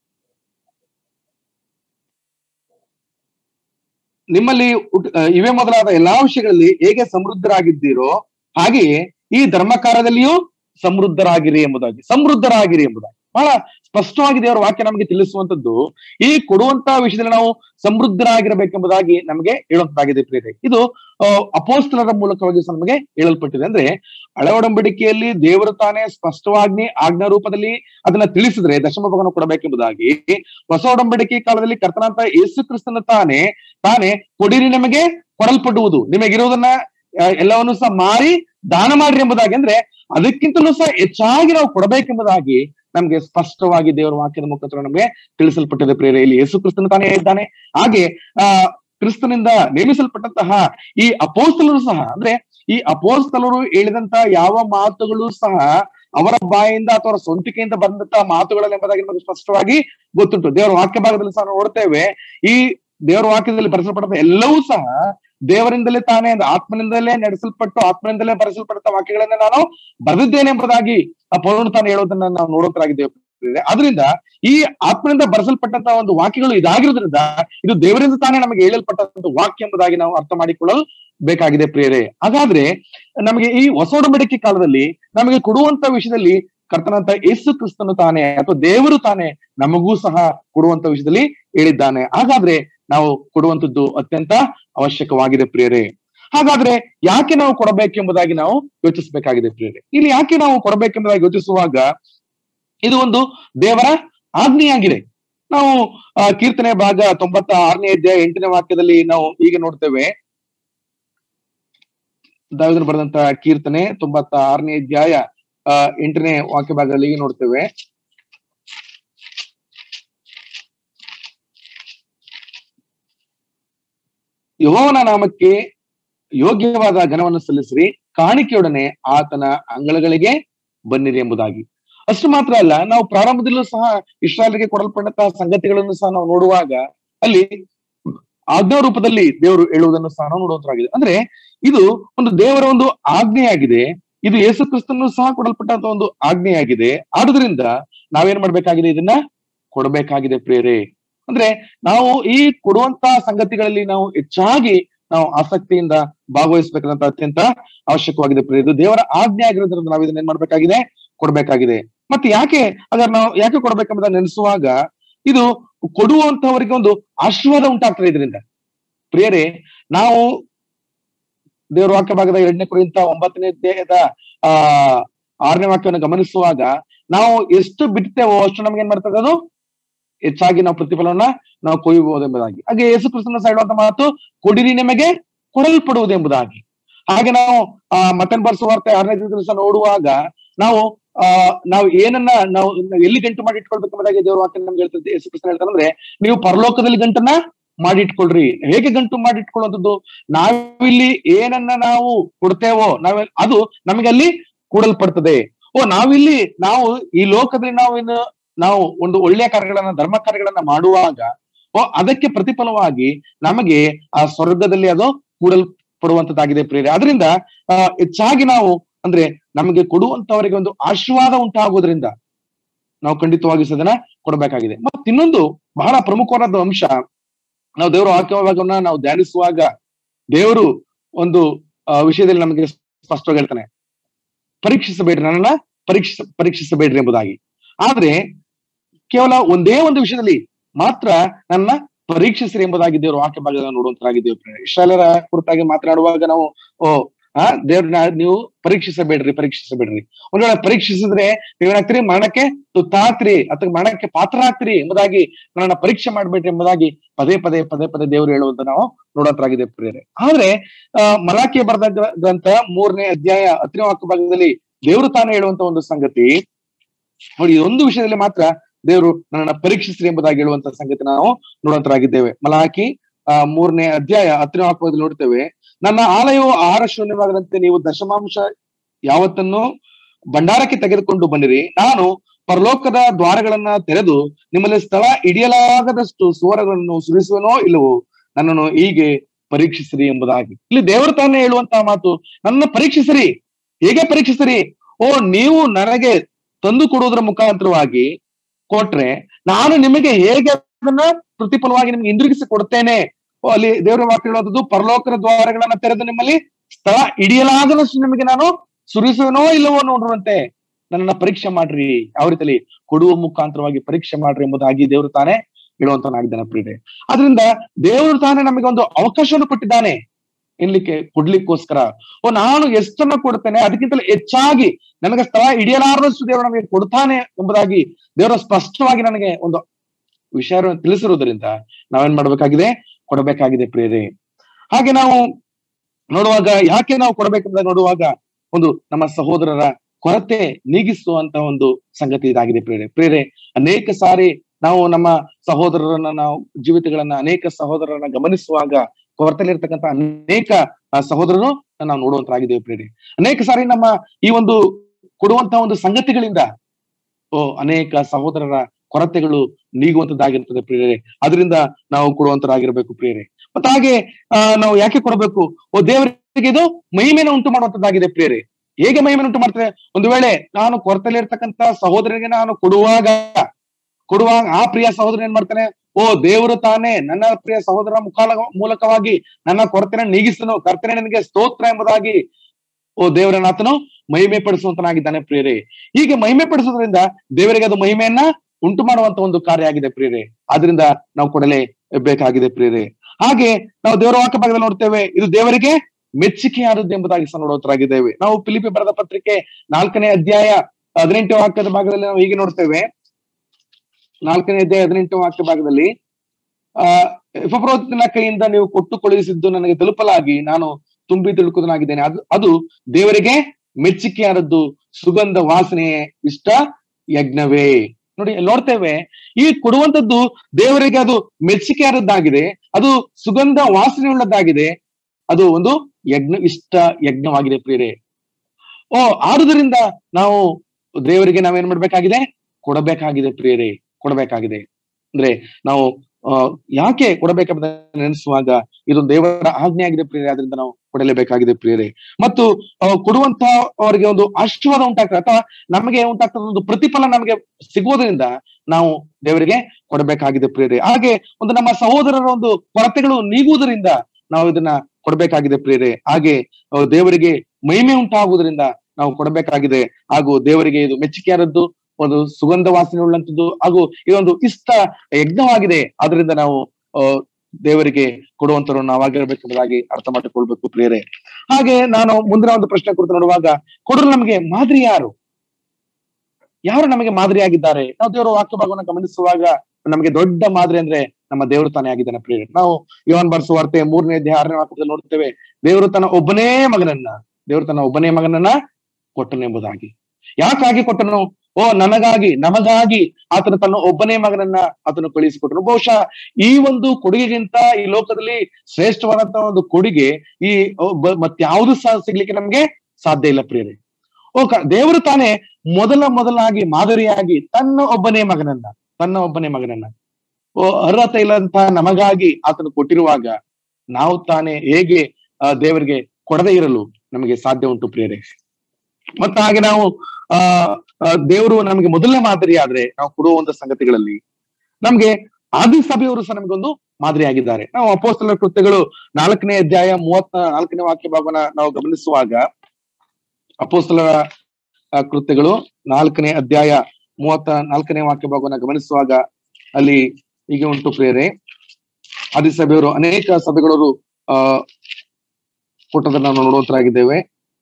ನಿಮ್ಮಲ್ಲಿ ಹುಟ್- ಆ, ಇವೇ ಮೊದಲಾದ ಎಲ್ಲಾ ವಿಷಯಗಳಲ್ಲಿ ಹೇಗೆ ಸಮೃದ್ಧರಾಗಿದ್ದೀರೋ ಹಾಗೆಯೇ ಈ ಧರ್ಮ ಕಾರ್ಯದಲ್ಲಿಯೂ ಸಮೃದ್ಧರಾಗಿರಿ ಎಂಬುದಾಗಿ ಸಮೃದ್ಧರಾಗಿರಿ ಎಂಬುದಾಗಿ ಬಹಳ ಸ್ಪಷ್ಟವಾಗಿ ದೇವರ ವಾಕ್ಯ ನಮಗೆ ತಿಳಿಸುವಂತದ್ದು ಈ ಕೊಡುವಂತಹ ವಿಷಯದಲ್ಲಿ ನಾವು ಸಮೃದ್ಧರಾಗಿರಬೇಕೆಂಬುದಾಗಿ ನಮಗೆ ಹೇಳುವಂತಾಗಿದೆ ಪ್ರೇರೆ ಇದು ಆ, ಅಪೋಸ್ತಲರ ಮೂಲಕವಾಗಿ ಸಹ ನಮಗೆ ಹೇಳಲ್ಪಟ್ಟಿದೆ ಅಂದ್ರೆ ಹಳೆ ಒಡಂಬಡಿಕೆಯಲ್ಲಿ ದೇವರು ತಾನೇ ಸ್ಪಷ್ಟವಾಗಿ ಆಜ್ಞಾ ರೂಪದಲ್ಲಿ ಅದನ್ನ ತಿಳಿಸಿದ್ರೆ ದಶಮ ಭಾಗವನ್ನು ಕೊಡಬೇಕೆಂಬುದಾಗಿ ಹೊಸ ಒಡಂಬಡಿಕೆ ಕಾಲದಲ್ಲಿ ಕರ್ತನಾಂತ ಯೇಸು ಕ್ರಿಸ್ತನ ತಾನೇ ತಾನೇ ಕೊಡಿರಿ ನಿಮಗೆ ಕೊಡಲ್ಪಡುವುದು ನಿಮಗಿರುವುದನ್ನ ಆ, ಎಲ್ಲವನ್ನು ಸಹ ಮಾರಿ ದಾನ ಮಾಡ್ರಿ ಎಂಬುದಾಗಿ ಅಂದ್ರೆ ಅದಕ್ಕಿಂತಲೂ ಸಹ ಹೆಚ್ಚಾಗಿ ನಾವು ಕೊಡಬೇಕೆಂಬುದಾಗಿ ನಮ್ಗೆ ಸ್ಪಷ್ಟವಾಗಿ ದೇವರ ವಾಕ್ಯದ ಮುಖಾಂತರ ನಮಗೆ ತಿಳಿಸಲ್ಪಟ್ಟಿದೆ ಪ್ರೇರೆ ಇಲ್ಲಿ ಯೇಸು ಕ್ರಿಸ್ತನ ತಾನೇ ಇದ್ದಾನೆ ಹಾಗೆ ಆ ಕ್ರಿಸ್ತನಿಂದ ನೇಮಿಸಲ್ಪಟ್ಟಂತಹ ಈ ಅಪೋಸ್ತಲರು ಸಹ ಅಂದ್ರೆ ಈ ಅಪೋಸ್ತಲರು ಹೇಳಿದಂತಹ ಯಾವ ಮಾತುಗಳು ಸಹ ಅವರ ಬಾಯಿಂದ ಅಥವಾ ಅವರ ಸ್ವಂತಿಕೆಯಿಂದ ಬಂದಂತಹ ಮಾತುಗಳಲ್ಲಿ ಎಂಬುದಾಗಿ ನಮಗೆ ಸ್ಪಷ್ಟವಾಗಿ ಗೊತ್ತುಂಟು ದೇವರ ವಾಕ್ಯ ಭಾಗದಲ್ಲಿ ಸಹ ನಾವು ನೋಡ್ತೇವೆ ಈ ದೇವರ ವಾಕ್ಯದಲ್ಲಿ ಬರೆಸಲ್ಪಟ್ಟ ಎಲ್ಲವೂ ಸಹ ದೇವರಿಂದಲೇ ತಾನೇ ಅಂದ್ರೆ ಆತ್ಮನಿಂದಲೇ ನಡೆಸಲ್ಪಟ್ಟು ಆತ್ಮನಿಂದಲೇ ಬರೆಸಲ್ಪಟ್ಟ ವಾಕ್ಯಗಳನ್ನ ನಾನು ಬರೆದಿದ್ದೇನೆ ಎಂಬುದಾಗಿ ಆ ಪೌರ್ಣ ತಾನು ಹೇಳೋದನ್ನ ನಾವು ನೋಡೋತರಾಗಿದ್ದೇವೆ ಅದರಿಂದ ಈ ಆತ್ಮನಿಂದ ಬರೆಸಲ್ಪಟ್ಟಂತಹ ಒಂದು ವಾಕ್ಯಗಳು ಇದಾಗಿರೋದ್ರಿಂದ ಇದು ದೇವರಿಂದ ತಾನೇ ನಮಗೆ ಹೇಳಲ್ಪಟ್ಟಂತ ವಾಕ್ಯ ಎಂಬುದಾಗಿ ನಾವು ಅರ್ಥ ಮಾಡಿಕೊಳ್ಳಲು ಬೇಕಾಗಿದೆ ಪ್ರಿಯರೇ ಹಾಗಾದ್ರೆ ನಮಗೆ ಈ ಹೊಸ ಒಡಂಬಡಿಕೆ ಕಾಲದಲ್ಲಿ ನಮಗೆ ಕೊಡುವಂತ ವಿಷಯದಲ್ಲಿ ಕರ್ತನಂತ ಯೇಸು ಕ್ರಿಸ್ತನು ತಾನೇ ಅಥವಾ ದೇವರು ತಾನೇ ನಮಗೂ ಸಹ ಕೊಡುವಂತ ವಿಷಯದಲ್ಲಿ ಹೇಳಿದ್ದಾನೆ ಹಾಗಾದ್ರೆ ನಾವು ಕೊಡುವಂತದ್ದು ಅತ್ಯಂತ ಅವಶ್ಯಕವಾಗಿದೆ ಪ್ರಿಯರೇ ಹಾಗಾದ್ರೆ ಯಾಕೆ ನಾವು ಕೊಡಬೇಕೆಂಬುದಾಗಿ ನಾವು ಯೋಚಿಸಬೇಕಾಗಿದೆ ಪ್ರಿಯರೇ ಇಲ್ಲಿ ಯಾಕೆ ನಾವು ಕೊಡಬೇಕೆಂಬುದಾಗಿ ಯೋಚಿಸುವಾಗ ಇದು ಒಂದು ದೇವರ ಆಜ್ಞೆಯಾಗಿದೆ ನಾವು ಆ, ಕೀರ್ತನೆ ಭಾಗ ತೊಂಬತ್ತ ಆರನೇ ಅಧ್ಯಾಯ ಎಂಟನೇ ವಾಕ್ಯದಲ್ಲಿ ನಾವು ಹೀಗೆ ನೋಡ್ತೇವೆ ದಾವಿದನು ಬರೆದಂತ ಕೀರ್ತನೆ ತೊಂಬತ್ತ ಆರನೇ ಅಧ್ಯಾಯ ಆ, ಎಂಟನೇ ವಾಕ್ಯ ಭಾಗದಲ್ಲಿ ಹೀಗೆ ನೋಡ್ತೇವೆ ಯಹೋವನ ನಾಮಕ್ಕೆ ಯೋಗ್ಯವಾದ ಘನವನ್ನು ಸಲ್ಲಿಸಿರಿ ಕಾಣಿಕೆಯೊಡನೆ ಆತನ ಅಂಗಳಗಳಿಗೆ ಬನ್ನಿರಿ ಎಂಬುದಾಗಿ ಅಷ್ಟು ಮಾತ್ರ ಅಲ್ಲ ನಾವು ಪ್ರಾರಂಭದಲ್ಲೂ ಸಹ ಇಸ್ರಾಯಲ್ಗೆ ಕೊಡಲ್ಪಟ್ಟಂತಹ ಸಂಗತಿಗಳನ್ನು ಸಹ ನಾವು ನೋಡುವಾಗ ಅಲ್ಲಿ ಆಜ್ಞಾ ರೂಪದಲ್ಲಿ ದೇವರು ಹೇಳುವುದನ್ನು ಸಹ ನಾವು ನೋಡುವಂತಾಗಿದೆ ಅಂದ್ರೆ ಇದು ಒಂದು ದೇವರ ಒಂದು ಆಜ್ಞೆಯಾಗಿದೆ ಇದು ಯೇಸು ಕ್ರಿಸ್ತನು ಸಹ ಕೊಡಲ್ಪಟ್ಟಂತ ಒಂದು ಆಜ್ಞೆಯಾಗಿದೆ ಆದುದರಿಂದ ನಾವೇನ್ ಮಾಡ್ಬೇಕಾಗಿದೆ ಇದನ್ನ ಕೊಡಬೇಕಾಗಿದೆ ಪ್ರೇರೆ ಅಂದ್ರೆ ನಾವು ಈ ಕೊಡುವಂತ ಸಂಗತಿಗಳಲ್ಲಿ ನಾವು ಹೆಚ್ಚಾಗಿ ನಾವು ಆಸಕ್ತಿಯಿಂದ ಭಾಗವಹಿಸಬೇಕಾದಂತ ಅತ್ಯಂತ ಅವಶ್ಯಕವಾಗಿದೆ ಪ್ರಿಯ ಇದು ದೇವರ ಆಜ್ಞೆ ಆಗಿರೋದ್ರಿಂದ ನಾವು ಇದನ್ನ ಏನ್ ಮಾಡ್ಬೇಕಾಗಿದೆ ಕೊಡ್ಬೇಕಾಗಿದೆ ಮತ್ತೆ ಯಾಕೆ ಅದನ್ನ ನಾವು ಯಾಕೆ ಕೊಡ್ಬೇಕೆಂಬುದನ್ನ ನೆನೆಸುವಾಗ ಇದು ಕೊಡುವಂತವರಿಗೆ ಒಂದು ಆಶೀರ್ವಾದ ಉಂಟಾಗ್ತದೆ ಇದರಿಂದ ಪ್ರಿಯರೇ ನಾವು ದೇವರ ವಾಕ್ಯ ಭಾಗದ ಎರಡನೇ ಕುರಿತ ಒಂಬತ್ತನೇ ಅಧ್ಯಾಯದ ಆ ಆರನೇ ವಾಕ್ಯವನ್ನು ಗಮನಿಸುವಾಗ ನಾವು ಎಷ್ಟು ಬಿಡ್ತೇವೋ ಅಷ್ಟು ನಮ್ಗೆ ಏನ್ ಮಾಡ್ತದೆ ಅದು ಹೆಚ್ಚಾಗಿ ನಾವು ಪ್ರತಿಫಲವನ್ನ ನಾವು ಕೊಯ್ಯಬಹುದು ಎಂಬುದಾಗಿ ಹಾಗೆ ಯೇಸು ಕ್ರಿಸ್ತನ ಹೇಳುವಂತ ಮಾತು ಕೊಡಿರಿ ನಿಮಗೆ ಕೊಡಲ್ಪಡುವುದು ಎಂಬುದಾಗಿ ಹಾಗೆ ನಾವು ಆ ಮತನ್ ಬರ್ಸುವಾರ್ತೆ ಆರನೇ ದಿವಸ ನೋಡುವಾಗ ನಾವು ಆ ನಾವು ಏನನ್ನ ನಾವು ನಾವು ಎಲ್ಲಿ ಗಂಟು ಮಾಡಿ ಇಟ್ಕೊಳ್ಬೇಕೆಂಬುದಾಗಿ ದೇವರ ವಾಕ್ಯ ನಮ್ಗೆ ಹೇಳ್ತದೆ ಯೇಸು ಕ್ರಿಸ್ತನ ಹೇಳ್ತಾರೆ ಅಂದ್ರೆ ನೀವು ಪರಲೋಕದಲ್ಲಿ ಗಂಟನ್ನ ಮಾಡಿಟ್ಕೊಳ್ರಿ ಹೇಗೆ ಗಂಟು ಮಾಡಿಟ್ಕೊಳ್ಳುವಂಥದ್ದು ನಾವಿಲ್ಲಿ ಏನನ್ನ ನಾವು ಕೊಡ್ತೇವೋ ನಾವ್ ಅದು ನಮಗೆ ಅಲ್ಲಿ ಕೂಡಲ್ಪಡ್ತದೆ ಓ ನಾವಿಲ್ಲಿ ನಾವು ಈ ಲೋಕದಲ್ಲಿ ನಾವು ಇನ್ನು ನಾವು ಒಂದು ಒಳ್ಳೆಯ ಕಾರ್ಯಗಳನ್ನ ಧರ್ಮ ಕಾರ್ಯಗಳನ್ನ ಮಾಡುವಾಗ ಓ ಅದಕ್ಕೆ ಪ್ರತಿಫಲವಾಗಿ ನಮಗೆ ಆ ಸ್ವರ್ಗದಲ್ಲಿ ಅದು ಕೂಡಲ್ಪಡುವಂತದ್ದಾಗಿದೆ ಪ್ರೇರೆ ಅದರಿಂದ ಆ ಹೆಚ್ಚಾಗಿ ನಾವು ಅಂದ್ರೆ ನಮಗೆ ಕೊಡುವಂತವರಿಗೆ ಒಂದು ಆಶೀರ್ವಾದ ಉಂಟಾಗುವುದರಿಂದ ನಾವು ಖಂಡಿತವಾಗಿ ಅದನ್ನ ಕೊಡಬೇಕಾಗಿದೆ ಮತ್ತೆ ಇನ್ನೊಂದು ಬಹಳ ಪ್ರಮುಖವಾದ ಅಂಶ ನಾವು ದೇವರ ವಾಕ್ಯಭಾಗವನ್ನ ನಾವು ಧ್ಯಾನಿಸುವಾಗ ದೇವರು ಒಂದು ವಿಷಯದಲ್ಲಿ ನಮಗೆ ಸ್ಪಷ್ಟವಾಗಿ ಹೇಳ್ತಾನೆ ಪರೀಕ್ಷಿಸಬೇಡ್ರಿ ನನ್ನನ್ನ ಪರೀಕ್ಷಿಸ ಪರೀಕ್ಷಿಸಬೇಡ್ರಿ ಎಂಬುದಾಗಿ ಆದ್ರೆ ಕೇವಲ ಒಂದೇ ಒಂದು ವಿಷಯದಲ್ಲಿ ಮಾತ್ರ ನನ್ನ ಪರೀಕ್ಷಿಸ್ರಿ ಎಂಬುದಾಗಿ ದೇವರು ವಾಕ್ಯ ಭಾಗದಲ್ಲಿ ನೋಡುವಂತರಾಗಿದ್ದೇವೆ ಇಶಾಲರ ಕುರಿತಾಗಿ ಮಾತನಾಡುವಾಗ ನಾವು ಓ ಆ ದೇವ್ರನ್ನ ನೀವು ಪರೀಕ್ಷಿಸಬೇಡ್ರಿ ಪರೀಕ್ಷಿಸಬೇಡ್ರಿ ಒಂದ್ ವೇಳೆ ಪರೀಕ್ಷಿಸಿದ್ರೆ ನೀವೇನಾಗ್ತೀರಿ ಮರಣಕ್ಕೆ ತುತ್ತಾತ್ರಿ ಅಥವಾ ಮರಣಕ್ಕೆ ಪಾತ್ರ ಆಗ್ತೀರಿ ಎಂಬುದಾಗಿ ನನ್ನ ಪರೀಕ್ಷೆ ಮಾಡ್ಬೇಡ್ರಿ ಎಂಬುದಾಗಿ ಪದೇ ಪದೇ ಪದೇ ಪದೇ ದೇವರು ಹೇಳುವಂತ ನಾವು ನೋಡೋತರಾಗಿದೆ ಪ್ರಿಯರೇ ಆದ್ರೆ ಆ ಮಲಾಖಿ ಬರೆದ ಗ್ರಂಥ ಮೂರನೇ ಅಧ್ಯಾಯ ಹತ್ತನೇ ವಾಕ್ಯ ಭಾಗದಲ್ಲಿ ದೇವರು ತಾನೇ ಹೇಳುವಂತ ಒಂದು ಸಂಗತಿ ನೋಡಿ ಒಂದು ವಿಷಯದಲ್ಲಿ ಮಾತ್ರ ದೇವರು ನನ್ನನ್ನ ಪರೀಕ್ಷಿಸ್ರಿ ಎಂಬುದಾಗಿ ಹೇಳುವಂತ ಸಂಗತಿ ನಾವು ನೋಡುವಂತರಾಗಿದ್ದೇವೆ ಮಲಾಕಿ ಆ ಮೂರನೇ ಅಧ್ಯಾಯ ಹತ್ತನೇ ವಾಕ್ಯದಲ್ಲಿ ನೋಡ್ತೇವೆ ನನ್ನ ಆಲಯವು ಆಹಾರ ಶೂನ್ಯವಾಗದಂತೆ ನೀವು ದಶಮಾಂಶ ಯಾವತ್ತನ್ನು ಭಂಡಾರಕ್ಕೆ ತೆಗೆದುಕೊಂಡು ಬನ್ನಿರಿ ನಾನು ಪರಲೋಕದ ದ್ವಾರಗಳನ್ನ ತೆರೆದು ನಿಮ್ಮಲ್ಲಿ ಸ್ಥಳ ಹಿಡಿಯಲಾಗದಷ್ಟು ಸುವರಗಳನ್ನು ಸುರಿಸುವನೋ ಇಲ್ಲವೋ ನನ್ನನ್ನು ಹೀಗೆ ಪರೀಕ್ಷಿಸಿರಿ ಎಂಬುದಾಗಿ ಇಲ್ಲಿ ದೇವರು ತಾನೇ ಹೇಳುವಂತಹ ಮಾತು ನನ್ನ ಪರೀಕ್ಷಿಸಿರಿ ಹೇಗೆ ಪರೀಕ್ಷಿಸಿರಿ ಓ ನೀವು ನನಗೆ ತಂದು ಕೊಡುವುದರ ಮುಖಾಂತರವಾಗಿ ಕೊಟ್ರೆ ನಾನು ನಿಮಗೆ ಹೇಗೆ ಅದನ್ನ ಪ್ರತಿಫಲವಾಗಿ ನಿಮ್ಗೆ ಹಿಂದಿರುಗಿಸಿ ಕೊಡ್ತೇನೆ ಓ ಅಲ್ಲಿ ದೇವರ ವಾಕ್ಯ ಹೇಳೋದು ಪರಲೋಕದ ದ್ವಾರಗಳನ್ನ ತೆರೆದು ನಿಮ್ಮಲ್ಲಿ ಸ್ಥಳ ಹಿಡಿಯಲಾಗದಷ್ಟು ನಿಮಗೆ ನಾನು ಸುರಿಸುವನೋ ಇಲ್ಲವೋ ನೋಡುವಂತೆ ನನ್ನನ್ನ ಪರೀಕ್ಷೆ ಮಾಡ್ರಿ ಯಾವ ರೀತಿಯಲ್ಲಿ ಕೊಡುವ ಮುಖಾಂತರವಾಗಿ ಪರೀಕ್ಷೆ ಮಾಡ್ರಿ ಎಂಬುದಾಗಿ ದೇವರು ತಾನೇ ಹೇಳುವಂತನಾಗಿದ್ದಾನೆ ಪ್ರೀಡೆ ಆದ್ರಿಂದ ದೇವರು ತಾನೇ ನಮಗೆ ಒಂದು ಅವಕಾಶವನ್ನು ಕೊಟ್ಟಿದ್ದಾನೆ ಎನ್ಲಿಕ್ಕೆ ಕೊಡ್ಲಿಕ್ಕೋಸ್ಕರ ಓ ನಾನು ಎಷ್ಟನ್ನ ಕೊಡ್ತೇನೆ ಅದಕ್ಕಿಂತಲೂ ಹೆಚ್ಚಾಗಿ ನನಗೆ ಸ್ಥಳ ಹಿಡಿಯಲಾರದಷ್ಟು ದೇವರು ನಮಗೆ ಕೊಡ್ತಾನೆ ಎಂಬುದಾಗಿ ದೇವರ ಸ್ಪಷ್ಟವಾಗಿ ನನಗೆ ಒಂದು ವಿಷಯವನ್ನು ತಿಳಿಸಿರುವುದರಿಂದ ನಾವೇನ್ ಮಾಡ್ಬೇಕಾಗಿದೆ ಕೊಡಬೇಕಾಗಿದೆ ಪ್ರೇರೆ ಹಾಗೆ ನಾವು ನೋಡುವಾಗ ಯಾಕೆ ನಾವು ಕೊಡಬೇಕಂತ ನೋಡುವಾಗ ಒಂದು ನಮ್ಮ ಸಹೋದರರ ಕೊರತೆ ನೀಗಿಸುವಂತ ಒಂದು ಸಂಗತಿ ಇದಾಗಿದೆ ಪ್ರೇರೆ ಪ್ರೇರೆ ಅನೇಕ ಸಾರಿ ನಾವು ನಮ್ಮ ಸಹೋದರರನ್ನ ನಾವು ಜೀವಿತಗಳನ್ನ ಅನೇಕ ಸಹೋದರರನ್ನ ಗಮನಿಸುವಾಗ ಕೊರತೆಲಿರ್ತಕ್ಕಂಥ ಅನೇಕ ಸಹೋದರರು ನಾವು ನೋಡುವಂತರಾಗಿದ್ದೇವೆ ಪ್ರೇರೆ ಅನೇಕ ಸಾರಿ ನಮ್ಮ ಈ ಒಂದು ಕೊಡುವಂತಹ ಒಂದು ಸಂಗತಿಗಳಿಂದ ಓ ಅನೇಕ ಸಹೋದರರ ಕೊರತೆಗಳು ನೀಗುವಂತದ್ದಾಗಿರ್ತದೆ ಪ್ರಿಯರೇ ಅದರಿಂದ ನಾವು ಕೊಡುವಂತರಾಗಿರ್ಬೇಕು ಪ್ರಿಯರೇ ಮತ್ತೆ ಹಾಗೆ ಆ ನಾವು ಯಾಕೆ ಕೊಡಬೇಕು ಓ ದೇವರಿಗೆ ಇದು ಮಹಿಮೆನ ಉಂಟು ಮಾಡುವಂತದ್ದಾಗಿದೆ ಪ್ರಿಯರೇ ಹೇಗೆ ಮಹಿಮೆನ ಉಂಟು ಮಾಡ್ತದೆ ಒಂದು ವೇಳೆ ನಾನು ಕೊರತೆಲಿರ್ತಕ್ಕಂಥ ಸಹೋದರನಿಗೆ ನಾನು ಕೊಡುವಾಗ ಕೊಡುವಾಗ ಆ ಪ್ರಿಯ ಸಹೋದರ ಏನ್ ಮಾಡ್ತಾನೆ ಓ ದೇವರು ತಾನೇ ನನ್ನ ಪ್ರಿಯ ಸಹೋದರ ಮುಖಾಲ ಮೂಲಕವಾಗಿ ನನ್ನ ಕೊರತೆನ ನೀಗಿಸನು ಕರ್ತನೆ ನನಗೆ ಸ್ತೋತ್ರ ಎಂಬುದಾಗಿ ಓ ದೇವರನಾಥನು ಮಹಿಮೆ ಪಡಿಸುವಂತನಾಗಿದ್ದಾನೆ ಪ್ರಿಯರೇ ಹೀಗೆ ಮಹಿಮೆ ಪಡಿಸೋದ್ರಿಂದ ದೇವರಿಗೆ ಅದು ಮಹಿಮೆಯನ್ನ ಉಂಟು ಮಾಡುವಂತ ಒಂದು ಕಾರ್ಯ ಆಗಿದೆ ಪ್ರಿಯರೇ ಆದ್ರಿಂದ ನಾವು ಕೊಡಲೇ ಬೇಕಾಗಿದೆ ಪ್ರಿಯರೇ ಹಾಗೆ ನಾವು ದೇವರ ವಾಕ್ಯ ಭಾಗದಲ್ಲಿ ನೋಡ್ತೇವೆ ಇದು ದೇವರಿಗೆ ಮೆಚ್ಚುಗೆಯಾದದ್ದು ಎಂಬುದಾಗಿ ಸಹ ನೋಡುವಂತರಾಗಿದ್ದೇವೆ ನಾವು ಫಿಲಿಪಿ ಬರೆದ ಪತ್ರಿಕೆ ನಾಲ್ಕನೇ ಅಧ್ಯಾಯ ಹದಿನೆಂಟು ವಾಕ್ಯದ ಭಾಗದಲ್ಲಿ ನಾವು ಹೀಗೆ ನೋಡ್ತೇವೆ ನಾಲ್ಕನೇ ಅಧ್ಯಾಯ ಹದಿನೆಂಟು ವಾಕ್ಯ ಭಾಗದಲ್ಲಿ ಆ ಎಫಪ್ರೋತಿನ ಕೈಯಿಂದ ನೀವು ಕೊಟ್ಟು ಕಳುಹಿಸಿದ್ದು ನನಗೆ ತಲುಪಲಾಗಿ ನಾನು ತುಂಬಿ ತಿಳ್ಕುದನಾಗಿದ್ದೇನೆ ಅದು ಅದು ದೇವರಿಗೆ ಮೆಚ್ಚುಗೆಯಾದದ್ದು ಸುಗಂಧ ವಾಸನೆ ಇಷ್ಟ ಯಜ್ಞವೇ ನೋಡಿ ನೋಡ್ತೇವೆ ಈ ಕೊಡುವಂತದ್ದು ದೇವರಿಗೆ ಅದು ಮೆಚ್ಚುಗೆಯಾದದ್ದಾಗಿದೆ ಅದು ಸುಗಂಧ ವಾಸನೆ ಉಳ್ಳದ್ದಾಗಿದೆ ಅದು ಒಂದು ಯಜ್ಞ ಇಷ್ಟ ಯಜ್ಞವಾಗಿದೆ ಪ್ರಿಯರೇ ಓ ಆದುದರಿಂದ ನಾವು ದೇವರಿಗೆ ನಾವೇನ್ ಮಾಡ್ಬೇಕಾಗಿದೆ ಕೊಡಬೇಕಾಗಿದೆ ಪ್ರಿಯರೇ ಕೊಡಬೇಕಾಗಿದೆ ಅಂದ್ರೆ ನಾವು ಆ, ಯಾಕೆ ಕೊಡಬೇಕೆಂಬ ನೆನೆಸುವಾಗ ಇದೊಂದು ದೇವರ ಆಜ್ಞೆ ಆಗಿದೆ ಪ್ರಿಯರೇ ಅದರಿಂದ ನಾವು ಕೊಡಲೇಬೇಕಾಗಿದೆ ಪ್ರಿಯರೇ ಮತ್ತು ಆ, ಕೊಡುವಂತ ಅವರಿಗೆ ಒಂದು ಆಶೀರ್ವಾದ ಉಂಟಾಗ್ತದೆ ಅಥವಾ ನಮಗೆ ಉಂಟಾಗ್ತದ ಒಂದು ಪ್ರತಿಫಲ ನಮಗೆ ಸಿಗುವುದರಿಂದ ನಾವು ದೇವರಿಗೆ ಕೊಡಬೇಕಾಗಿದೆ ಪ್ರಿಯರೇ ಹಾಗೆ ಒಂದು ನಮ್ಮ ಸಹೋದರರ ಒಂದು ಕೊರತೆಗಳು ನೀಗುವುದರಿಂದ ನಾವು ಇದನ್ನ ಕೊಡಬೇಕಾಗಿದೆ ಪ್ರಿಯರೇ ಹಾಗೆ ಆ, ದೇವರಿಗೆ ಮಹಿಮೆ ಉಂಟಾಗುವುದರಿಂದ ನಾವು ಕೊಡಬೇಕಾಗಿದೆ ಹಾಗೂ ದೇವರಿಗೆ ಇದು ಮೆಚ್ಚುಗೆಯಾದದ್ದು ಒಂದು ಸುಗಂಧ ವಾಸನೆ ಉಳ್ಳಂತದ್ದು ಹಾಗೂ ಇದೊಂದು ಇಷ್ಟ ಯಜ್ಞವಾಗಿದೆ ಆದ್ರಿಂದ ನಾವು ಆ, ದೇವರಿಗೆ ಕೊಡುವಂತರು ನಾವಾಗಿರ್ಬೇಕೆಂಬುದಾಗಿ ಅರ್ಥ ಮಾಡಿಕೊಳ್ಬೇಕು ಪ್ರಿಯರೇ ಹಾಗೆ ನಾನು ಮುಂದಿನ ಒಂದು ಪ್ರಶ್ನೆ ಕುರಿತು ನೋಡುವಾಗ ಕೊಡಲು ನಮಗೆ ಮಾದರಿ ಯಾರು ಯಾರು ನಮಗೆ ಮಾದರಿಯಾಗಿದ್ದಾರೆ ನಾವು ದೇವರ ವಾಕ್ಯ ಭಾಗವನ್ನು ಗಮನಿಸುವಾಗ ನಮಗೆ ದೊಡ್ಡ ಮಾದರಿ ಅಂದ್ರೆ ನಮ್ಮ ದೇವರು ತಾನೇ ಆಗಿದ್ದಾನೆ ಪ್ರಿಯರೇ ನಾವು ಯೋನ್ ಬರ್ಸುವ ವಾರ್ತೆ ಮೂರನೇ ಅಧ್ಯಾಯ ಆರನೇ ವಾಕ್ಯದಲ್ಲಿ ನೋಡ್ತೇವೆ ದೇವರು ತನ್ನ ಒಬ್ಬನೇ ಮಗನನ್ನ ದೇವರು ತನ್ನ ಒಬ್ಬನೇ ಮಗನನ್ನ ಕೊಟ್ಟನೆಂಬುದಾಗಿ ಯಾಕಾಗಿ ಕೊಟ್ಟನು ಓ ನನಗಾಗಿ ನಮಗಾಗಿ ಆತನು ತನ್ನ ಒಬ್ಬನೇ ಮಗನನ್ನ ಆತನು ಕಳುಹಿಸಿಕೊಟ್ಟನು ಬಹುಶಃ ಈ ಒಂದು ಕೊಡುಗೆಗಿಂತ ಈ ಲೋಕದಲ್ಲಿ ಶ್ರೇಷ್ಠವಾದಂತಹ ಒಂದು ಕೊಡುಗೆ ಈ ಒಬ್ಬ- ಮತ್ಯಾವುದು ಸಹ ಸಿಗ್ಲಿಕ್ಕೆ ನಮ್ಗೆ ಸಾಧ್ಯ ಇಲ್ಲ ಪ್ರಿಯರೇ ಓ ಕ- ದೇವರು ತಾನೇ ಮೊದಲ ಮೊದಲಾಗಿ ಮಾದರಿಯಾಗಿ ತನ್ನ ಒಬ್ಬನೇ ಮಗನನ್ನ ತನ್ನ ಒಬ್ಬನೇ ಮಗನನ್ನ ಓ ಅರ್ಹತೆ ಇಲ್ಲಂತ ನಮಗಾಗಿ ಆತನು ಕೊಟ್ಟಿರುವಾಗ ನಾವು ತಾನೇ ಹೇಗೆ ಆ, ದೇವರಿಗೆ ಕೊಡದೇ ಇರಲು ನಮಗೆ ಸಾಧ್ಯ ಉಂಟು ಪ್ರಿಯರೇ ಮತ್ತೆ ಹಾಗೆ ನಾವು ಆ ಆ, ದೇವರು ನಮಗೆ ಮೊದಲನೇ ಮಾದರಿ ಆದ್ರೆ ನಾವು ಕೊಡುವಂತ ಸಂಗತಿಗಳಲ್ಲಿ ನಮ್ಗೆ ಆದಿ ಸಭೆಯವರು ಸಹ ನಮಗೊಂದು ಮಾದರಿಯಾಗಿದ್ದಾರೆ ನಾವು ಅಪೋಸ್ತಲ ಕೃತ್ಯಗಳು ನಾಲ್ಕನೇ ಅಧ್ಯಾಯ ಮೂವತ್ತ ನಾಲ್ಕನೇ ವಾಕ್ಯ ಭಾಗವನ್ನ ನಾವು ಗಮನಿಸುವಾಗ ಅಪೋಸ್ತಲ ಆ, ಕೃತ್ಯಗಳು ನಾಲ್ಕನೇ ಅಧ್ಯಾಯ ಮೂವತ್ತ ನಾಲ್ಕನೇ ವಾಕ್ಯ ಭಾಗವನ್ನ ಗಮನಿಸುವಾಗ ಅಲ್ಲಿ ಹೀಗೆ ಉಂಟು ಪ್ರಿಯರೇ ಆದಿ ಸಭೆಯವರು ಅನೇಕ ಸಭೆಗಳವರು ಆ ಕೊಟ್ಟದನ್ನ ನಾವು ನೋಡುವಂತರಾಗಿದ್ದೇವೆ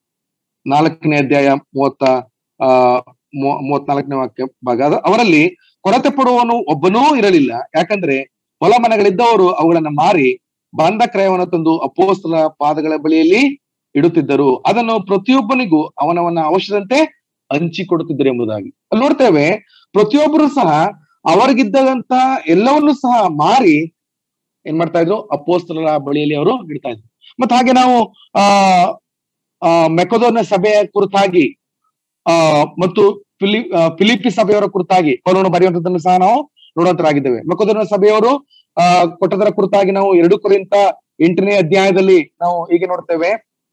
ನಾಲ್ಕನೇ ಅಧ್ಯಾಯ ಮೂವತ್ತ ಆ ಮೂ- ಮೂವತ್ನಾಲ್ಕನೇ ವಾಕ್ಯ ಭಾಗ ಅದು ಅವರಲ್ಲಿ ಕೊರತೆ ಪಡುವವನು ಒಬ್ಬನೂ ಇರಲಿಲ್ಲ ಯಾಕಂದ್ರೆ ಹೊಲ ಮನೆಗಳಿದ್ದವರು ಅವುಗಳನ್ನ ಮಾರಿ ಬಂದ ಕ್ರಯವನ್ನು ತಂದು ಅಪೋಸ್ತಲ ಪಾದಗಳ ಬಳಿಯಲ್ಲಿ ಇಡುತ್ತಿದ್ದರು ಅದನ್ನು ಪ್ರತಿಯೊಬ್ಬನಿಗೂ ಅವನವನ ಅವಶ್ಯದಂತೆ ಹಂಚಿಕೊಡುತ್ತಿದ್ದರು ಎಂಬುದಾಗಿ ಅಲ್ಲಿ ನೋಡ್ತೇವೆ ಪ್ರತಿಯೊಬ್ಬರು ಸಹ ಅವರಿಗಿದ್ದಂತ ಎಲ್ಲವನ್ನೂ ಸಹ ಮಾರಿ ಏನ್ ಮಾಡ್ತಾ ಇದ್ರು ಅಪೋಸ್ತಲರ ಬಳಿಯಲ್ಲಿ ಅವರು ಇಡ್ತಾ ಇದ್ರು ಮತ್ತೆ ಹಾಗೆ ನಾವು ಆ ಆ ಮೆಕೊದೋನ ಸಭೆಯ ಕುರಿತಾಗಿ ಆ ಮತ್ತು ಫಿಲಿ ಆ, ಫಿಲಿಪಿ ಸಭೆಯವರ ಕುರಿತಾಗಿ ಪೌಲನು ಬರೆಯುವಂತದ್ದನ್ನು ಸಹ ನಾವು ನೋಡುವಂತರಾಗಿದ್ದೇವೆ ಮೆಕೊದೋನ ಸಭೆಯವರು ಆ ಕೊಟ್ಟದರ ಕುರಿತಾಗಿ ನಾವು ಎರಡು ಕುರಿತ ಎಂಟನೇ ಅಧ್ಯಾಯದಲ್ಲಿ ನಾವು ಹೀಗೆ ನೋಡ್ತೇವೆ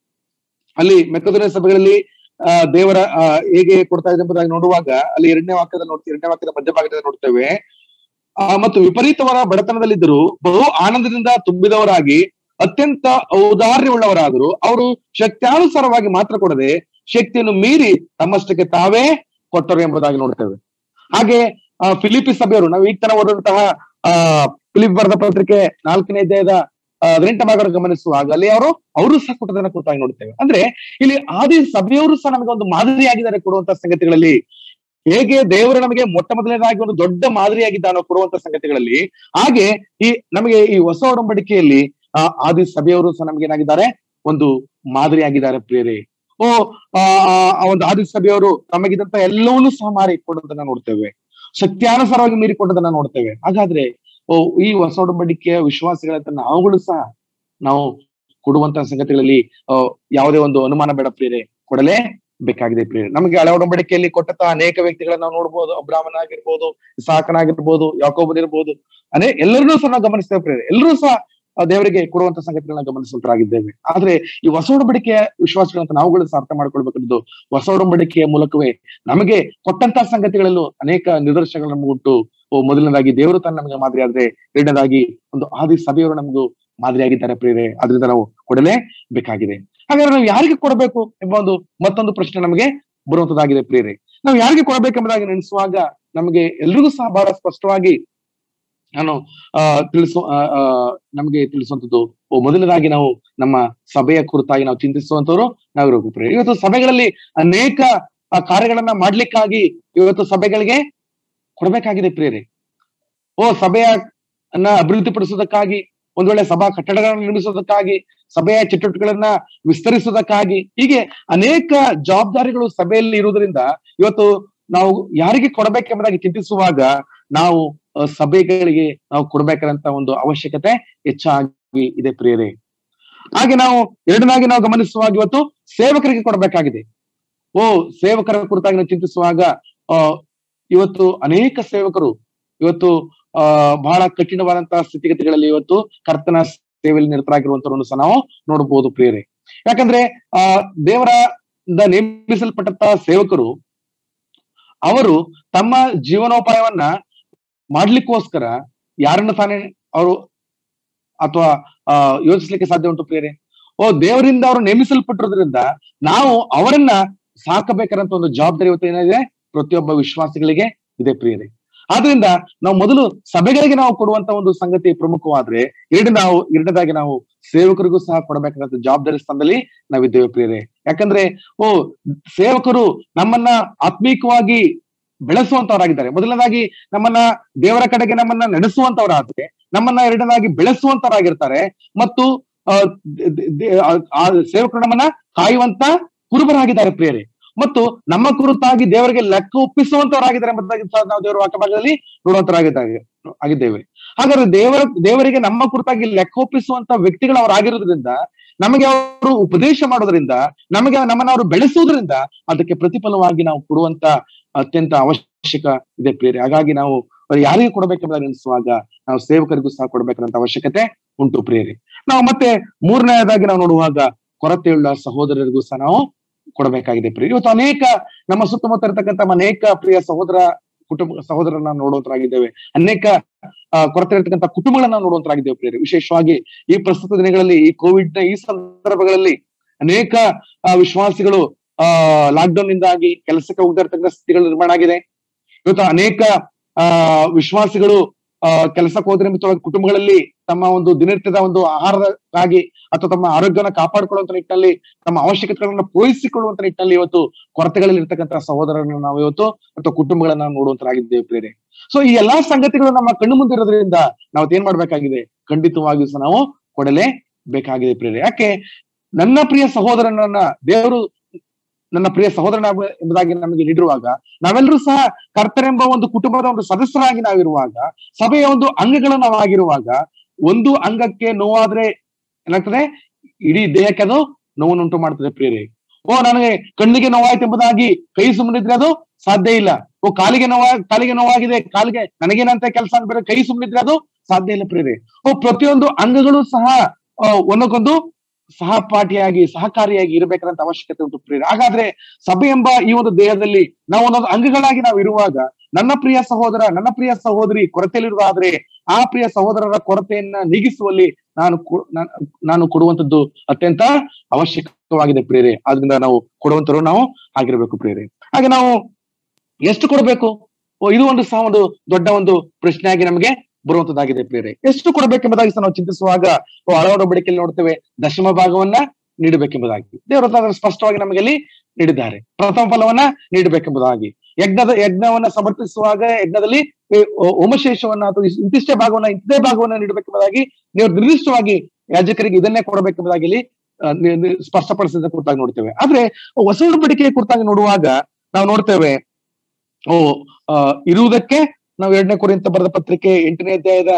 ಅಲ್ಲಿ ಮೆಕ್ಕದೊರೆ ಸಭೆಗಳಲ್ಲಿ ಆ ದೇವರ ಆ, ಹೇಗೆ ಕೊಡ್ತಾ ಇದೆ ಎಂಬುದಾಗಿ ನೋಡುವಾಗ ಅಲ್ಲಿ ಎರಡನೇ ವಾಕ್ಯದಲ್ಲಿ ನೋಡ್ತೀವಿ ಎರಡನೇ ವಾಕ್ಯದ ಮಧ್ಯಭಾಗದಲ್ಲಿ ನೋಡ್ತೇವೆ ಆ ಮತ್ತು ವಿಪರೀತವರ ಬಡತನದಲ್ಲಿದ್ದರು ಬಹು ಆನಂದದಿಂದ ತುಂಬಿದವರಾಗಿ ಅತ್ಯಂತ ಔದಾರ್ಯವುಳ್ಳವರಾದರು ಅವರು ಶಕ್ತ್ಯಾನುಸಾರವಾಗಿ ಮಾತ್ರ ಕೊಡದೆ ಶಕ್ತಿಯನ್ನು ಮೀರಿ ತಮ್ಮಷ್ಟಕ್ಕೆ ತಾವೇ ಕೊಟ್ಟರು ಎಂಬುದಾಗಿ ನೋಡ್ತೇವೆ ಹಾಗೆ ಆ ಫಿಲಿಪಿ ಸಭೆಯವರು ನಾವು ಈಗ ತರ ಓದಂತಹ ಆ ಫಿಲಿಪ್ ಬರೆದ ಪತ್ರಿಕೆ ನಾಲ್ಕನೇ ಅಧ್ಯಾಯದ ಆ, ಹದಿನೆಂಟನೇ ಭಾಗ ಗಮನಿಸುವಾಗ ಅಲ್ಲಿ ಅವರು ಅವರು ಸಹ ಕೊಟ್ಟದನ್ನ ಕುರಿತಾಗಿ ನೋಡ್ತೇವೆ ಅಂದ್ರೆ ಇಲ್ಲಿ ಆದಿ ಸಭೆಯವರು ಸಹ ನಮಗೆ ಒಂದು ಮಾದರಿಯಾಗಿದ್ದಾರೆ ಕೊಡುವಂತ ಸಂಗತಿಗಳಲ್ಲಿ ಹೇಗೆ ದೇವರು ನಮಗೆ ಮೊಟ್ಟ ಮೊದಲನೇದಾಗಿ ಒಂದು ದೊಡ್ಡ ಮಾದರಿಯಾಗಿದ್ದಾನೋ ಕೊಡುವಂತ ಸಂಗತಿಗಳಲ್ಲಿ ಹಾಗೆ ಈ ನಮಗೆ ಈ ಹೊಸ ಒಡಂಬಡಿಕೆಯಲ್ಲಿ ಆ ಆದಿ ಸಭೆಯವರು ಸಹ ನಮ್ಗೆ ಏನಾಗಿದ್ದಾರೆ ಒಂದು ಮಾದರಿಯಾಗಿದ್ದಾರೆ ಪ್ರಿಯರೇ ಓ ಆ ಆ ಒಂದು ಆದಿ ಸಭೆಯವರು ತಮಗಿದಂತ ಎಲ್ಲವನ್ನೂ ಸಹ ಮಾರಿ ಕೊಡೋದನ್ನ ನೋಡ್ತೇವೆ ಶಕ್ತಿಯಾನುಸಾರವಾಗಿ ಮೀರಿಕೊಂಡದನ್ನ ನೋಡ್ತೇವೆ ಹಾಗಾದ್ರೆ ಓ ಈ ಹೊಸ ಒಡಂಬಡಿಕೆಯ ವಿಶ್ವಾಸಿಗಳಂತ ನಾವುಗಳು ಸಹ ನಾವು ಕೊಡುವಂತಹ ಸಂಗತಿಗಳಲ್ಲಿ ಆ, ಯಾವುದೇ ಒಂದು ಅನುಮಾನ ಬೇಡ ಪ್ರಿಯರೇ ಕೊಡಲೇ ಬೇಕಾಗಿದೆ ಪ್ರಿಯರೇ ನಮಗೆ ಹಳೆ ಒಡಂಬಡಿಕೆಯಲ್ಲಿ ಕೊಟ್ಟಂತಹ ಅನೇಕ ವ್ಯಕ್ತಿಗಳನ್ನ ನಾವು ನೋಡ್ಬೋದು ಅಬ್ರಾಹ್ಮಣ ಆಗಿರ್ಬೋದು ಸಾಕನಾಗಿರ್ಬೋದು ಯಾಕೋಬನಿರ್ಬೋದು ಅನೇ ಎಲ್ಲರನ್ನೂ ಸಹ ನಾವು ಗಮನಿಸ್ತೇವೆ ಪ್ರಿಯರೇ ಎಲ್ಲರೂ ಸಹ ಆ ದೇವರಿಗೆ ಕೊಡುವಂತ ಸಂಗತಿಗಳನ್ನ ಗಮನಿಸುವಂತರಾಗಿದ್ದೇವೆ ಆದ್ರೆ ಈ ಹೊಸ ಒಡಂಬಡಿಕೆಯ ವಿಶ್ವಾಸಗಳಂತ ನಾವುಗಳು ಸಹ ಅರ್ಥ ಮಾಡ್ಕೊಳ್ಬೇಕಂದು ಹೊಸ ಒಡಂಬಡಿಕೆಯ ಮೂಲಕವೇ ನಮಗೆ ಕೊಟ್ಟಂತಹ ಸಂಗತಿಗಳಲ್ಲೂ ಅನೇಕ ನಿದರ್ಶನಗಳು ನಮ್ಗೆ ಉಂಟು ಓ ಮೊದಲನೇದಾಗಿ ದೇವರು ತನ್ನ ನಮಗೆ ಮಾದರಿ ಆದ್ರೆ ಎರಡನೇದಾಗಿ ಒಂದು ಆದಿ ಸಭೆಯವರು ನಮಗೂ ಮಾದರಿಯಾಗಿದ್ದಾರೆ ಪ್ರಿಯರೇ ಅದರಿಂದ ನಾವು ಕೊಡಲೇ ಬೇಕಾಗಿದೆ ಹಾಗಾದ್ರೆ ನಾವು ಯಾರಿಗೆ ಕೊಡಬೇಕು ಎಂಬ ಒಂದು ಮತ್ತೊಂದು ಪ್ರಶ್ನೆ ನಮಗೆ ಬರುವಂತದ್ದಾಗಿದೆ ಪ್ರಿಯರೇ ನಾವು ಯಾರಿಗೆ ಕೊಡಬೇಕೆಂಬುದಾಗಿ ನೆನೆಸುವಾಗ ನಮಗೆ ಎಲ್ರಿಗೂ ಸಹ ಬಹಳ ಸ್ಪಷ್ಟವಾಗಿ ನಾನು ಆ ತಿಳಿಸು ಆ, ಆ, ನಮಗೆ ತಿಳಿಸುವಂತದ್ದು ಓ ಮೊದಲನೇದಾಗಿ ನಾವು ನಮ್ಮ ಸಭೆಯ ಕುರಿತಾಗಿ ನಾವು ಚಿಂತಿಸುವಂತವ್ರು ನಾವು ಇರಬೇಕು ಪ್ರಿಯರೇ ಇವತ್ತು ಸಭೆಗಳಲ್ಲಿ ಅನೇಕ ಆ, ಕಾರ್ಯಗಳನ್ನ ಮಾಡ್ಲಿಕ್ಕಾಗಿ ಇವತ್ತು ಸಭೆಗಳಿಗೆ ಕೊಡಬೇಕಾಗಿದೆ ಪ್ರಿಯರೇ ಓ ಸಭೆಯ ಅನ್ನ ಅಭಿವೃದ್ಧಿಪಡಿಸೋದಕ್ಕಾಗಿ ಒಂದ್ ವೇಳೆ ಸಭಾ ಕಟ್ಟಡಗಳನ್ನು ನಿರ್ಮಿಸೋದಕ್ಕಾಗಿ ಸಭೆಯ ಚಟುವಟಿಕೆಗಳನ್ನ ವಿಸ್ತರಿಸೋದಕ್ಕಾಗಿ ಹೀಗೆ ಅನೇಕ ಜವಾಬ್ದಾರಿಗಳು ಸಭೆಯಲ್ಲಿ ಇರುವುದರಿಂದ ಇವತ್ತು ನಾವು ಯಾರಿಗೆ ಕೊಡಬೇಕೆಂಬುದಾಗಿ ಚಿಂತಿಸುವಾಗ ನಾವು ಆ, ಸಭೆಗಳಿಗೆ ನಾವು ಕೊಡ್ಬೇಕಾದಂತ ಒಂದು ಅವಶ್ಯಕತೆ ಹೆಚ್ಚಾಗಿ ಇದೆ ಪ್ರಿಯರೇ ಹಾಗೆ ನಾವು ಎರಡನಾಗಿ ನಾವು ಗಮನಿಸುವಾಗ ಇವತ್ತು ಸೇವಕರಿಗೆ ಕೊಡಬೇಕಾಗಿದೆ ಓ ಸೇವಕರ ಕುರಿತಾಗಿ ನಾವು ಚಿಂತಿಸುವಾಗ ಆ ಇವತ್ತು ಅನೇಕ ಸೇವಕರು ಇವತ್ತು ಆ ಬಹಳ ಕಠಿಣವಾದಂತಹ ಸ್ಥಿತಿಗತಿಗಳಲ್ಲಿ ಇವತ್ತು ಕರ್ತನ ಸೇವೆಯಲ್ಲಿ ನಿರತರಾಗಿರುವಂತವರನ್ನು ಸಹ ನಾವು ನೋಡಬಹುದು ಪ್ರಿಯರೇ ಯಾಕಂದ್ರೆ ಆ ದೇವರ ನೇಮಿಸಲ್ಪಟ್ಟಂತಹ ಸೇವಕರು ಅವರು ತಮ್ಮ ಜೀವನೋಪಾಯವನ್ನ ಮಾಡ್ಲಿಕ್ಕೋಸ್ಕರ ಯಾರನ್ನ ತಾನೇ ಅವರು ಅಥವಾ ಆ ಯೋಚಿಸ್ಲಿಕ್ಕೆ ಸಾಧ್ಯ ಉಂಟು ಪ್ರಿಯರೇ ಓ ದೇವರಿಂದ ಅವರು ನೇಮಿಸಲ್ಪಟ್ಟಿರೋದ್ರಿಂದ ನಾವು ಅವರನ್ನ ಸಾಕಬೇಕಾದಂತ ಒಂದು ಜವಾಬ್ದಾರಿ ಇವತ್ತು ಏನಿದೆ ಪ್ರತಿಯೊಬ್ಬ ವಿಶ್ವಾಸಿಗಳಿಗೆ ಇದೆ ಪ್ರಿಯರೇ ಆದ್ರಿಂದ ನಾವು ಮೊದಲು ಸಭೆಗಳಿಗೆ ನಾವು ಕೊಡುವಂತ ಒಂದು ಸಂಗತಿ ಪ್ರಮುಖವಾದ್ರೆ ಎರಡು ನಾವು ಎರಡನೇದಾಗಿ ನಾವು ಸೇವಕರಿಗೂ ಸಹ ಕೊಡಬೇಕಾದಂತ ಜವಾಬ್ದಾರಿ ಸ್ಥಾನದಲ್ಲಿ ನಾವಿದ್ದೇವೆ ಪ್ರಿಯರೇ ಯಾಕಂದ್ರೆ ಓ ಸೇವಕರು ನಮ್ಮನ್ನ ಆತ್ಮೀಕವಾಗಿ ಬೆಳೆಸುವಂತವರಾಗಿದ್ದಾರೆ ಮೊದಲನೇದಾಗಿ ನಮ್ಮನ್ನ ದೇವರ ಕಡೆಗೆ ನಮ್ಮನ್ನ ನಡೆಸುವಂತವರಾದ್ರೆ ನಮ್ಮನ್ನ ಎರಡನೇದಾಗಿ ಬೆಳೆಸುವಂತವರಾಗಿರ್ತಾರೆ ಮತ್ತು ಆ ಆ ಸೇವಕರು ನಮ್ಮನ್ನ ಕಾಯುವಂತ ಕುರುಬರಾಗಿದ್ದಾರೆ ಪ್ರಿಯರೇ ಮತ್ತು ನಮ್ಮ ಕುರಿತಾಗಿ ದೇವರಿಗೆ ಲೆಕ್ಕ ಒಪ್ಪಿಸುವಂತವರಾಗಿದ್ದಾರೆ ಎಂಬುದಾಗಿ ಸಹ ನಾವು ದೇವರ ವಾಕ್ಯ ಭಾಗದಲ್ಲಿ ನೋಡುವಂತರಾಗಿದ್ದಾರೆ ಆಗಿದ್ದೇವೆ ಹಾಗಾದ್ರೆ ದೇವರ ದೇವರಿಗೆ ನಮ್ಮ ಕುರಿತಾಗಿ ಲೆಕ್ಕ ಒಪ್ಪಿಸುವಂತ ವ್ಯಕ್ತಿಗಳು ಅವರಾಗಿರೋದ್ರಿಂದ ನಮಗೆ ಅವರು ಉಪದೇಶ ಮಾಡೋದ್ರಿಂದ ನಮಗೆ ನಮ್ಮನ್ನ ಅವರು ಬೆಳೆಸುವುದರಿಂದ ಅದಕ್ಕೆ ಪ್ರತಿಫಲವಾಗಿ ನಾವು ಕೊಡುವಂತ ಅತ್ಯಂತ ಅವಶ್ಯಕ ಇದೆ ಪ್ರಿಯರೇ ಹಾಗಾಗಿ ನಾವು ಯಾರಿಗೆ ಕೊಡಬೇಕೆಂಬುದಾಗಿ ಎನಿಸುವಾಗ ನಾವು ಸೇವಕರಿಗೂ ಸಹ ಕೊಡಬೇಕಾದಂತ ಅವಶ್ಯಕತೆ ಉಂಟು ಪ್ರಿಯರೇ ನಾವು ಮತ್ತೆ ಮೂರನೆಯದಾಗಿ ನಾವು ನೋಡುವಾಗ ಕೊರತೆಯುಳ್ಳ ಸಹೋದರರಿಗೂ ಸಹ ನಾವು ಕೊಡಬೇಕಾಗಿದೆ ಪ್ರಿಯ ಇವತ್ತು ಅನೇಕ ನಮ್ಮ ಸುತ್ತಮುತ್ತ ಇರತಕ್ಕಂತ ಅನೇಕ ಪ್ರಿಯ ಸಹೋದರ ಕುಟುಂಬ ಸಹೋದರನ್ನ ನೋಡುವಂತರಾಗಿದ್ದೇವೆ ಅನೇಕ ಕೊರತೆ ಇರತಕ್ಕಂಥ ಕುಟುಂಬಗಳನ್ನ ನೋಡುವಂತರಾಗಿದ್ದೇವೆ ಪ್ರಿಯರೇ ವಿಶೇಷವಾಗಿ ಈ ಪ್ರಸ್ತುತ ದಿನಗಳಲ್ಲಿ ಈ ಕೋವಿಡ್ ನ ಈ ಸಂದರ್ಭಗಳಲ್ಲಿ ಅನೇಕ ವಿಶ್ವಾಸಿಗಳು ಆ ಲಾಕ್ಡೌನ್ ನಿಂದಾಗಿ ಕೆಲಸಕ್ಕೆ ಹೋಗದೇ ಇರತಕ್ಕಂಥ ಸ್ಥಿತಿಗಳು ನಿರ್ಮಾಣ ಆಗಿದೆ ಇವತ್ತು ಅನೇಕ ಆ ವಿಶ್ವಾಸಿಗಳು ಆ ಕೆಲಸಕ್ಕೆ ಹೋದ್ರ ನಿಮಿತ್ತವಾಗಿ ಕುಟುಂಬಗಳಲ್ಲಿ ತಮ್ಮ ಒಂದು ದಿನನಿತ್ಯದ ಒಂದು ಆಹಾರಕ್ಕಾಗಿ ಅಥವಾ ತಮ್ಮ ಆರೋಗ್ಯನ ಕಾಪಾಡಿಕೊಳ್ಳುವಂತ ನಿಟ್ಟಿನಲ್ಲಿ ತಮ್ಮ ಅವಶ್ಯಕತೆಗಳನ್ನ ಪೂರೈಸಿಕೊಳ್ಳುವಂತ ನಿಟ್ಟಿನಲ್ಲಿ ಇವತ್ತು ಕೊರತೆಗಳಲ್ಲಿ ಇರ್ತಕ್ಕಂಥ ಸಹೋದರರನ್ನು ನಾವು ಇವತ್ತು ಅಥವಾ ಕುಟುಂಬಗಳನ್ನ ನೋಡುವಂತರಾಗಿದ್ದೇವೆ ಪ್ರೇರೆ ಸೊ ಈ ಎಲ್ಲಾ ಸಂಗತಿಗಳು ನಮ್ಮ ಕಣ್ಣು ಮುಂದೆ ಇರೋದ್ರಿಂದ ನಾವು ಏನ್ ಮಾಡ್ಬೇಕಾಗಿದೆ ಖಂಡಿತವಾಗಿಯೂ ಸಹ ನಾವು ಕೊಡಲೇ ಬೇಕಾಗಿದೆ ಪ್ರೇರೆ ಯಾಕೆ ನನ್ನ ಪ್ರಿಯ ಸಹೋದರನನ್ನ ದೇವರು ನನ್ನ ಪ್ರಿಯ ಸಹೋದರನ ಎಂಬುದಾಗಿ ನಮಗೆ ನೀಡಿರುವಾಗ ನಾವೆಲ್ಲರೂ ಸಹ ಕರ್ತನೆಂಬ ಒಂದು ಕುಟುಂಬದ ಒಂದು ಸದಸ್ಯರಾಗಿ ನಾವಿರುವಾಗ ಸಭೆಯ ಒಂದು ಅಂಗಗಳು ನಾವಾಗಿರುವಾಗ ಒಂದು ಅಂಗಕ್ಕೆ ನೋವಾದ್ರೆ ಏನಾಗ್ತದೆ ಇಡೀ ದೇಹಕ್ಕೆ ಅದು ನೋವನ್ನುಂಟು ಮಾಡ್ತದೆ ಪ್ರಿಯರೇ ಓ ನನಗೆ ಕಣ್ಣಿಗೆ ನೋವಾಯ್ತು ಎಂಬುದಾಗಿ ಕೈ ಸುಮ್ಮನಿದ್ರೆ ಅದು ಸಾಧ್ಯ ಇಲ್ಲ ಓ ಕಾಲಿಗೆ ನೋವಾ ಕಾಲಿಗೆ ನೋವಾಗಿದೆ ಕಾಲಿಗೆ ನನಗೇನಂತ ಕೆಲಸ ಅನ್ಬೇರೆ ಕೈ ಸುಮ್ಮನಿದ್ರೆ ಅದು ಸಾಧ್ಯ ಇಲ್ಲ ಪ್ರಿಯರೇ ಓ ಪ್ರತಿಯೊಂದು ಅಂಗಗಳು ಸಹ ಒಂದಕ್ಕೊಂದು ಸಹಪಾಠಿಯಾಗಿ ಸಹಕಾರಿಯಾಗಿ ಇರಬೇಕಾದಂತ ಅವಶ್ಯಕತೆ ಉಂಟು ಪ್ರಿಯರೇ ಹಾಗಾದ್ರೆ ಸಭೆ ಎಂಬ ಈ ಒಂದು ದೇಹದಲ್ಲಿ ನಾವು ಒಂದೊಂದು ಅಂಗಗಳಾಗಿ ನಾವು ಇರುವಾಗ ನನ್ನ ಪ್ರಿಯ ಸಹೋದರ ನನ್ನ ಪ್ರಿಯ ಸಹೋದರಿ ಕೊರತೆಯಲ್ಲಿರುವಾದ್ರೆ ಆ ಪ್ರಿಯ ಸಹೋದರರ ಕೊರತೆಯನ್ನ ನೀಗಿಸುವಲ್ಲಿ ನಾನು ನಾನು ಕೊಡುವಂತದ್ದು ಅತ್ಯಂತ ಅವಶ್ಯಕವಾಗಿದೆ ಪ್ರಿಯರೇ ಆದ್ರಿಂದ ನಾವು ಕೊಡುವಂತರು ನಾವು ಆಗಿರ್ಬೇಕು ಪ್ರಿಯರೇ ಹಾಗೆ ನಾವು ಎಷ್ಟು ಕೊಡಬೇಕು ಇದು ಒಂದು ಸಹ ಒಂದು ದೊಡ್ಡ ಒಂದು ಪ್ರಶ್ನೆಯಾಗಿ ನಮಗೆ ಬರುವಂತದ್ದಾಗಿದೆ ಪ್ರಿಯರೇ ಎಷ್ಟು ಕೊಡಬೇಕೆಂಬುದಾಗಿ ಸಹ ನಾವು ಚಿಂತಿಸುವಾಗ ಹಲವಾರು ಬಡಿಕೆಯಲ್ಲಿ ನೋಡ್ತೇವೆ ದಶಮ ಭಾಗವನ್ನ ನೀಡಬೇಕೆಂಬುದಾಗಿ ದೇವರ ಸ್ಪಷ್ಟವಾಗಿ ನಮಗೆ ಅಲ್ಲಿ ನೀಡಿದ್ದಾರೆ ಪ್ರಥಮ ಫಲವನ್ನ ನೀಡಬೇಕೆಂಬುದಾಗಿ ಯಜ್ಞದ ಯಜ್ಞವನ್ನ ಸಮರ್ಪಿಸುವಾಗ ಯಜ್ಞದಲ್ಲಿ ಹೋಮಶೇಷವನ್ನ ಅಥವಾ ಇಂತಿಷ್ಟೇ ಭಾಗವನ್ನ ಇಂಥದೇ ಭಾಗವನ್ನ ನೀಡಬೇಕೆಂಬುದಾಗಿ ನೀವು ನಿರ್ದಿಷ್ಟವಾಗಿ ಯಾಜಕರಿಗೆ ಇದನ್ನೇ ಕೊಡಬೇಕೆಂಬುದಾಗಿ ಇಲ್ಲಿ ಸ್ಪಷ್ಟಪಡಿಸಿದ ಕುರಿತಾಗಿ ನೋಡ್ತೇವೆ ಆದ್ರೆ ಹೊಸ ಉಡುಬಡಿಕೆಯ ಕುರಿತಾಗಿ ನೋಡುವಾಗ ನಾವು ನೋಡ್ತೇವೆ ಓ ಇರುವುದಕ್ಕೆ ನಾವು ಎರಡನೇ ಕುರಿತ ಬರೆದ ಪತ್ರಿಕೆ ಎಂಟನೇ ಅಧ್ಯಾಯದ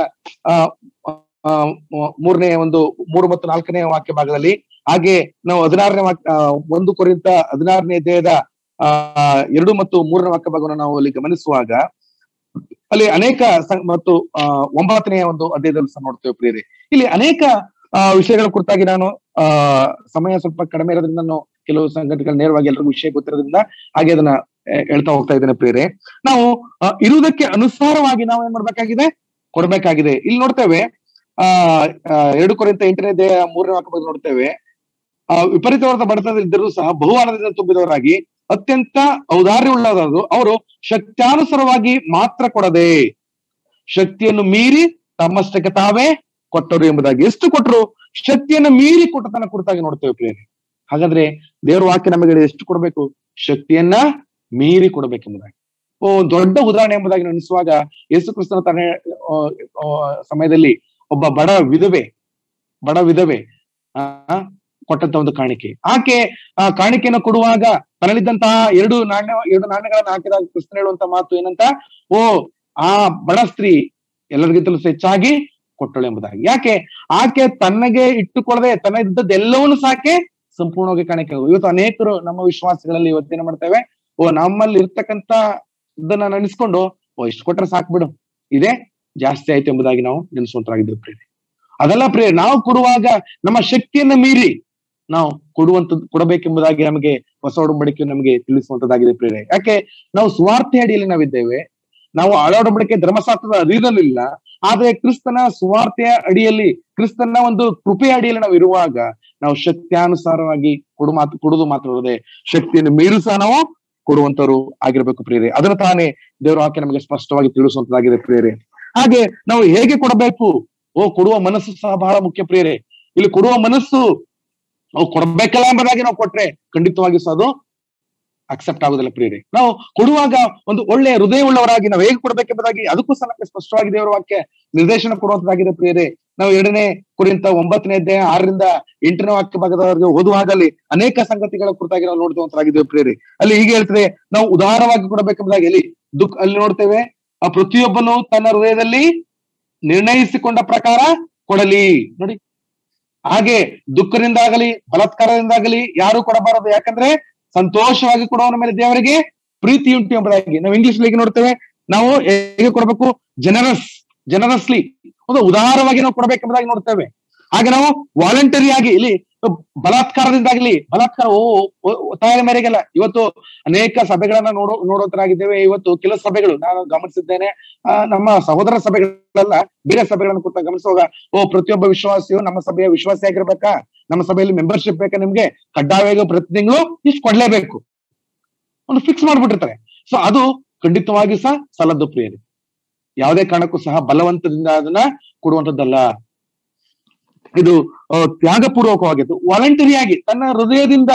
ಆ ಮೂರನೇ ಒಂದು ಮೂರು ಮತ್ತು ನಾಲ್ಕನೇ ವಾಕ್ಯ ಭಾಗದಲ್ಲಿ ಹಾಗೆ ನಾವು ಹದಿನಾರನೇ ವಾಕ್ಯ ಒಂದು ಕುರಿತ ಹದಿನಾರನೇ ಅಧ್ಯಾಯದ ಆ ಎರಡು ಮತ್ತು ಮೂರನೇ ವಾಕ್ಯ ಭಾಗವನ್ನು ನಾವು ಅಲ್ಲಿ ಗಮನಿಸುವಾಗ ಅಲ್ಲಿ ಅನೇಕ ಮತ್ತು ಆ ಒಂಬತ್ತನೆಯ ಒಂದು ಅಧ್ಯಾಯದಲ್ಲಿ ಸಹ ನೋಡ್ತೇವೆ ಪ್ರಿಯರೇ ಇಲ್ಲಿ ಅನೇಕ ಆ ವಿಷಯಗಳ ಕುರಿತಾಗಿ ನಾನು ಆ ಸಮಯ ಸ್ವಲ್ಪ ಕಡಿಮೆ ಇರೋದ್ರಿಂದ ನಾನು ಕೆಲವು ಸಂಗತಿಗಳು ನೇರವಾಗಿ ಎಲ್ರಿಗೂ ವಿಷಯ ಗೊತ್ತಿರೋದ್ರಿಂದ ಹಾಗೆ ಅದನ್ನ ಹೇಳ್ತಾ ಹೋಗ್ತಾ ಇದ್ದೇನೆ ಪ್ರಿಯರೇ ನಾವು ಇರುವುದಕ್ಕೆ ಅನುಸಾರವಾಗಿ ನಾವು ಏನ್ ಮಾಡ್ಬೇಕಾಗಿದೆ ಕೊಡ್ಬೇಕಾಗಿದೆ ಇಲ್ಲಿ ನೋಡ್ತೇವೆ ಆ ಎರಡು ಕೊರಿಂತ ಎಂಟನೇ ದೇಹ ಮೂರನೇ ವಾಕ್ಯ ನೋಡ್ತೇವೆ ಆ ವಿಪರೀತವಾದ ಬಡತನದಿದ್ದರೂ ಸಹ ಬಹುವಾನದಿಂದ ತುಂಬಿದವರಾಗಿ ಅತ್ಯಂತ ಔದಾರ್ಯವುಳ್ಳವರು ಅವರು ಶಕ್ತ್ಯಾನುಸಾರವಾಗಿ ಮಾತ್ರ ಕೊಡದೆ ಶಕ್ತಿಯನ್ನು ಮೀರಿ ತಮ್ಮಷ್ಟಕ್ಕೆ ತಾವೇ ಕೊಟ್ಟರು ಎಂಬುದಾಗಿ ಎಷ್ಟು ಕೊಟ್ಟರು ಶಕ್ತಿಯನ್ನು ಮೀರಿ ಕೊಟ್ಟತನ ಕುರಿತಾಗಿ ನೋಡ್ತೇವೆ ಪ್ರಿಯರೇ ಹಾಗಾದ್ರೆ ದೇವರ ವಾಕ್ಯ ನಮಗೆ ಎಷ್ಟು ಕೊಡಬೇಕು ಶಕ್ತಿಯನ್ನ ಮೀರಿ ಕೊಡಬೇಕೆಂಬುದಾಗಿ ಓ ದೊಡ್ಡ ಉದಾಹರಣೆ ಎಂಬುದಾಗಿ ನೆನೆಸುವಾಗ ಯೇಸು ಕ್ರಿಸ್ತನ ತನ್ನ ಸಮಯದಲ್ಲಿ ಒಬ್ಬ ಬಡ ವಿಧವೆ ಬಡ ವಿಧವೆ ಆ ಕೊಟ್ಟಂತ ಒಂದು ಕಾಣಿಕೆ ಆಕೆ ಆ ಕಾಣಿಕೆಯನ್ನು ಕೊಡುವಾಗ ತನ್ನಲ್ಲಿದ್ದಂತಹ ಎರಡು ನಾಣ್ಯ ಎರಡು ನಾಣ್ಯಗಳನ್ನ ಹಾಕಿದಾಗ ಕೃಷ್ಣ ಹೇಳುವಂತ ಮಾತು ಏನಂತ ಓ ಆ ಬಡ ಸ್ತ್ರೀ ಎಲ್ಲರಿಗಿಂತಲೂ ಹೆಚ್ಚಾಗಿ ಕೊಟ್ಟಳು ಎಂಬುದಾಗಿ ಯಾಕೆ ಆಕೆ ತನ್ನಗೆ ಇಟ್ಟುಕೊಳ್ಳದೆ ತನ್ನ ಇದ್ದದ್ದೆಲ್ಲವನ್ನು ಸಾಕೆ ಸಂಪೂರ್ಣವಾಗಿ ಕಾಣಿಕೆ ಇವತ್ತು ಅನೇಕರು ನಮ್ಮ ವಿಶ್ವಾಸಗಳಲ್ಲಿ ಇವತ್ತೇನ್ ಮಾಡ್ತೇವೆ ಓ ನಮ್ಮಲ್ಲಿ ಇರ್ತಕ್ಕಂತ ಇದನ್ನ ನೆನೆಸ್ಕೊಂಡು ಓ ಇಷ್ಟು ಕೊಟ್ರೆ ಸಾಕ್ ಬಿಡು ಇದೇ ಜಾಸ್ತಿ ಆಯ್ತು ಎಂಬುದಾಗಿ ನಾವು ನೆನೆಸುವಂತರಾಗಿದ್ರು ಪ್ರೇರೆ ಅದೆಲ್ಲ ಪ್ರೇರೆ ನಾವು ಕೊಡುವಾಗ ನಮ್ಮ ಶಕ್ತಿಯನ್ನ ಮೀರಿ ನಾವು ಕೊಡುವಂತದ್ದು ಕೊಡಬೇಕೆಂಬುದಾಗಿ ನಮಗೆ ಹೊಸ ಒಡಂಬಡಿಕೆ ನಮಗೆ ತಿಳಿಸುವಂತದ್ದಾಗಿದೆ ಪ್ರೇರೆ ಯಾಕೆ ನಾವು ಸ್ವಾರ್ಥಿ ಅಡಿಯಲ್ಲಿ ನಾವಿದ್ದೇವೆ ನಾವು ಹಳೊಡಂಬಡಿಕೆ ಧರ್ಮಶಾಸ್ತ್ರದ ಅಧೀನಲಿಲ್ಲ ಆದ್ರೆ ಕ್ರಿಸ್ತನ ಸುವಾರ್ತೆಯ ಅಡಿಯಲ್ಲಿ ಕ್ರಿಸ್ತನ ಒಂದು ಕೃಪೆಯ ಅಡಿಯಲ್ಲಿ ನಾವು ಇರುವಾಗ ನಾವು ಶಕ್ತಿಯಾನುಸಾರವಾಗಿ ಕೊಡು ಮಾತು ಕೊಡುದು ಮಾತ್ರವಲ್ಲದೆ ಶಕ್ತಿಯನ್ನು ಮೀರು ಸಹ ನಾವು ಕೊಡುವಂತರು ಆಗಿರ್ಬೇಕು ಪ್ರೇರೆ ಅದನ್ನು ತಾನೇ ದೇವರು ಆಕೆ ನಮಗೆ ಸ್ಪಷ್ಟವಾಗಿ ತಿಳಿಸುವಂತದ್ದಾಗಿದೆ ಪ್ರೇರೆ ಹಾಗೆ ನಾವು ಹೇಗೆ ಕೊಡಬೇಕು ಓ ಕೊಡುವ ಮನಸ್ಸು ಸಹ ಬಹಳ ಮುಖ್ಯ ಪ್ರೇರೆ ಇಲ್ಲಿ ಕೊಡುವ ಮನಸ್ಸು ನಾವು ಕೊಡ್ಬೇಕಲ್ಲ ಎಂಬುದಾಗಿ ನಾವು ಕೊಟ್ರೆ ಖಂಡಿತವಾಗಿ ಸಹ ಅದು ಅಕ್ಸೆಪ್ಟ್ ಆಗುದಿಲ್ಲ ಪ್ರಿಯರೇ ನಾವು ಕೊಡುವಾಗ ಒಂದು ಒಳ್ಳೆಯ ಹೃದಯವುಳ್ಳವರಾಗಿ ನಾವು ಹೇಗೆ ಕೊಡ್ಬೇಕೆಂಬುದಾಗಿ ಅದಕ್ಕೂ ಸಹ ನಮಗೆ ಸ್ಪಷ್ಟವಾಗಿ ದೇವರ ವಾಕ್ಯ ನಿರ್ದೇಶನ ಕೊಡುವಂತದ್ದಾಗಿದೆ ಪ್ರಿಯರೇ ನಾವು ಎರಡನೇ ಕುರಿತ ಒಂಬತ್ತನೇ ಅಧ್ಯಾಯ ಆರರಿಂದ ಎಂಟನೇ ವಾಕ್ಯ ಭಾಗದವರೆಗೆ ಓದುವಾಗಲಿ ಅನೇಕ ಸಂಗತಿಗಳ ಕುರಿತಾಗಿ ನಾವು ನೋಡುವಂತರಾಗಿದ್ದೇವೆ ಪ್ರಿಯರೇ ಅಲ್ಲಿ ಹೀಗೆ ಹೇಳ್ತದೆ ನಾವು ಉದಾರವಾಗಿ ಕೊಡಬೇಕೆಂಬುದಾಗಿ ಅಲ್ಲಿ ದುಃಖ ಅಲ್ಲಿ ನೋಡ್ತೇವೆ ಆ ಪ್ರತಿಯೊಬ್ಬನು ತನ್ನ ಹೃದಯದಲ್ಲಿ ನಿರ್ಣಯಿಸಿಕೊಂಡ ಪ್ರಕಾರ ಕೊಡಲಿ ನೋಡಿ ಹಾಗೆ ದುಃಖದಿಂದಾಗಲಿ ಬಲಾತ್ಕಾರದಿಂದಾಗಲಿ ಯಾರು ಕೊಡಬಾರದು ಯಾಕಂದ್ರೆ ಸಂತೋಷವಾಗಿ ಕೊಡುವವನ ಮೇಲೆ ದೇವರಿಗೆ ಪ್ರೀತಿ ಉಂಟು ಎಂಬುದಾಗಿ ನಾವು ಇಂಗ್ಲಿಷ್ ಲಿಗೆ ನೋಡ್ತೇವೆ ನಾವು ಹೇಗೆ ಕೊಡಬೇಕು ಜನರಸ್ ಜನರಸ್ಲಿ ಒಂದು ಉದಾರವಾಗಿ ನಾವು ಕೊಡಬೇಕೆಂಬುದಾಗಿ ನೋಡ್ತೇವೆ ಹಾಗೆ ನಾವು ವಾಲಂಟರಿ ಆಗಿ ಇಲ್ಲಿ ಬಲಾತ್ಕಾರದಿಂದಾಗ್ಲಿ ಬಲಾತ್ಕಾರ ಓ ಓ- ಒತ್ತಾಯದ ಮೇರೆಗೆಲ್ಲ ಇವತ್ತು ಅನೇಕ ಸಭೆಗಳನ್ನ ನೋಡೋ ನೋಡೋತರಾಗಿದ್ದೇವೆ ಇವತ್ತು ಕೆಲವು ಸಭೆಗಳು ನಾನು ಗಮನಿಸಿದ್ದೇನೆ ಆ, ನಮ್ಮ ಸಹೋದರ ಸಭೆಗಳೆಲ್ಲ ಬೇರೆ ಸಭೆಗಳನ್ನು ಕೂತ ಗಮನಿಸುವಾಗ ಓ ಪ್ರತಿಯೊಬ್ಬ ವಿಶ್ವಾಸಿಯು ನಮ್ಮ ಸಭೆಯ ವಿಶ್ವಾಸಿ ಆಗಿರ್ಬೇಕಾ ನಮ್ಮ ಸಭೆಯಲ್ಲಿ ಮೆಂಬರ್ಶಿಪ್ ಬೇಕಾ ನಿಮ್ಗೆ ಕಡ್ಡಾಯವಾಗಿ ಪ್ರತಿ ತಿಂಗಳು ಇಷ್ಟು ಕೊಡ್ಲೇಬೇಕು ಒಂದು ಫಿಕ್ಸ್ ಮಾಡ್ಬಿಟ್ಟಿರ್ತಾರೆ ಸೊ ಅದು ಖಂಡಿತವಾಗಿ ಸಹ ಸಲದ್ದು ಪ್ರಿಯರಿ ಯಾವುದೇ ಕಾರಣಕ್ಕೂ ಸಹ ಬಲವಂತದಿಂದ ಅದನ್ನ ಕೊಡುವಂತದ್ದಲ್ಲ ಇದು ಆ, ತ್ಯಾಗಪೂರ್ವಕವಾಗಿದ್ದು ವಾಲಂಟರಿಯಾಗಿ ತನ್ನ ಹೃದಯದಿಂದ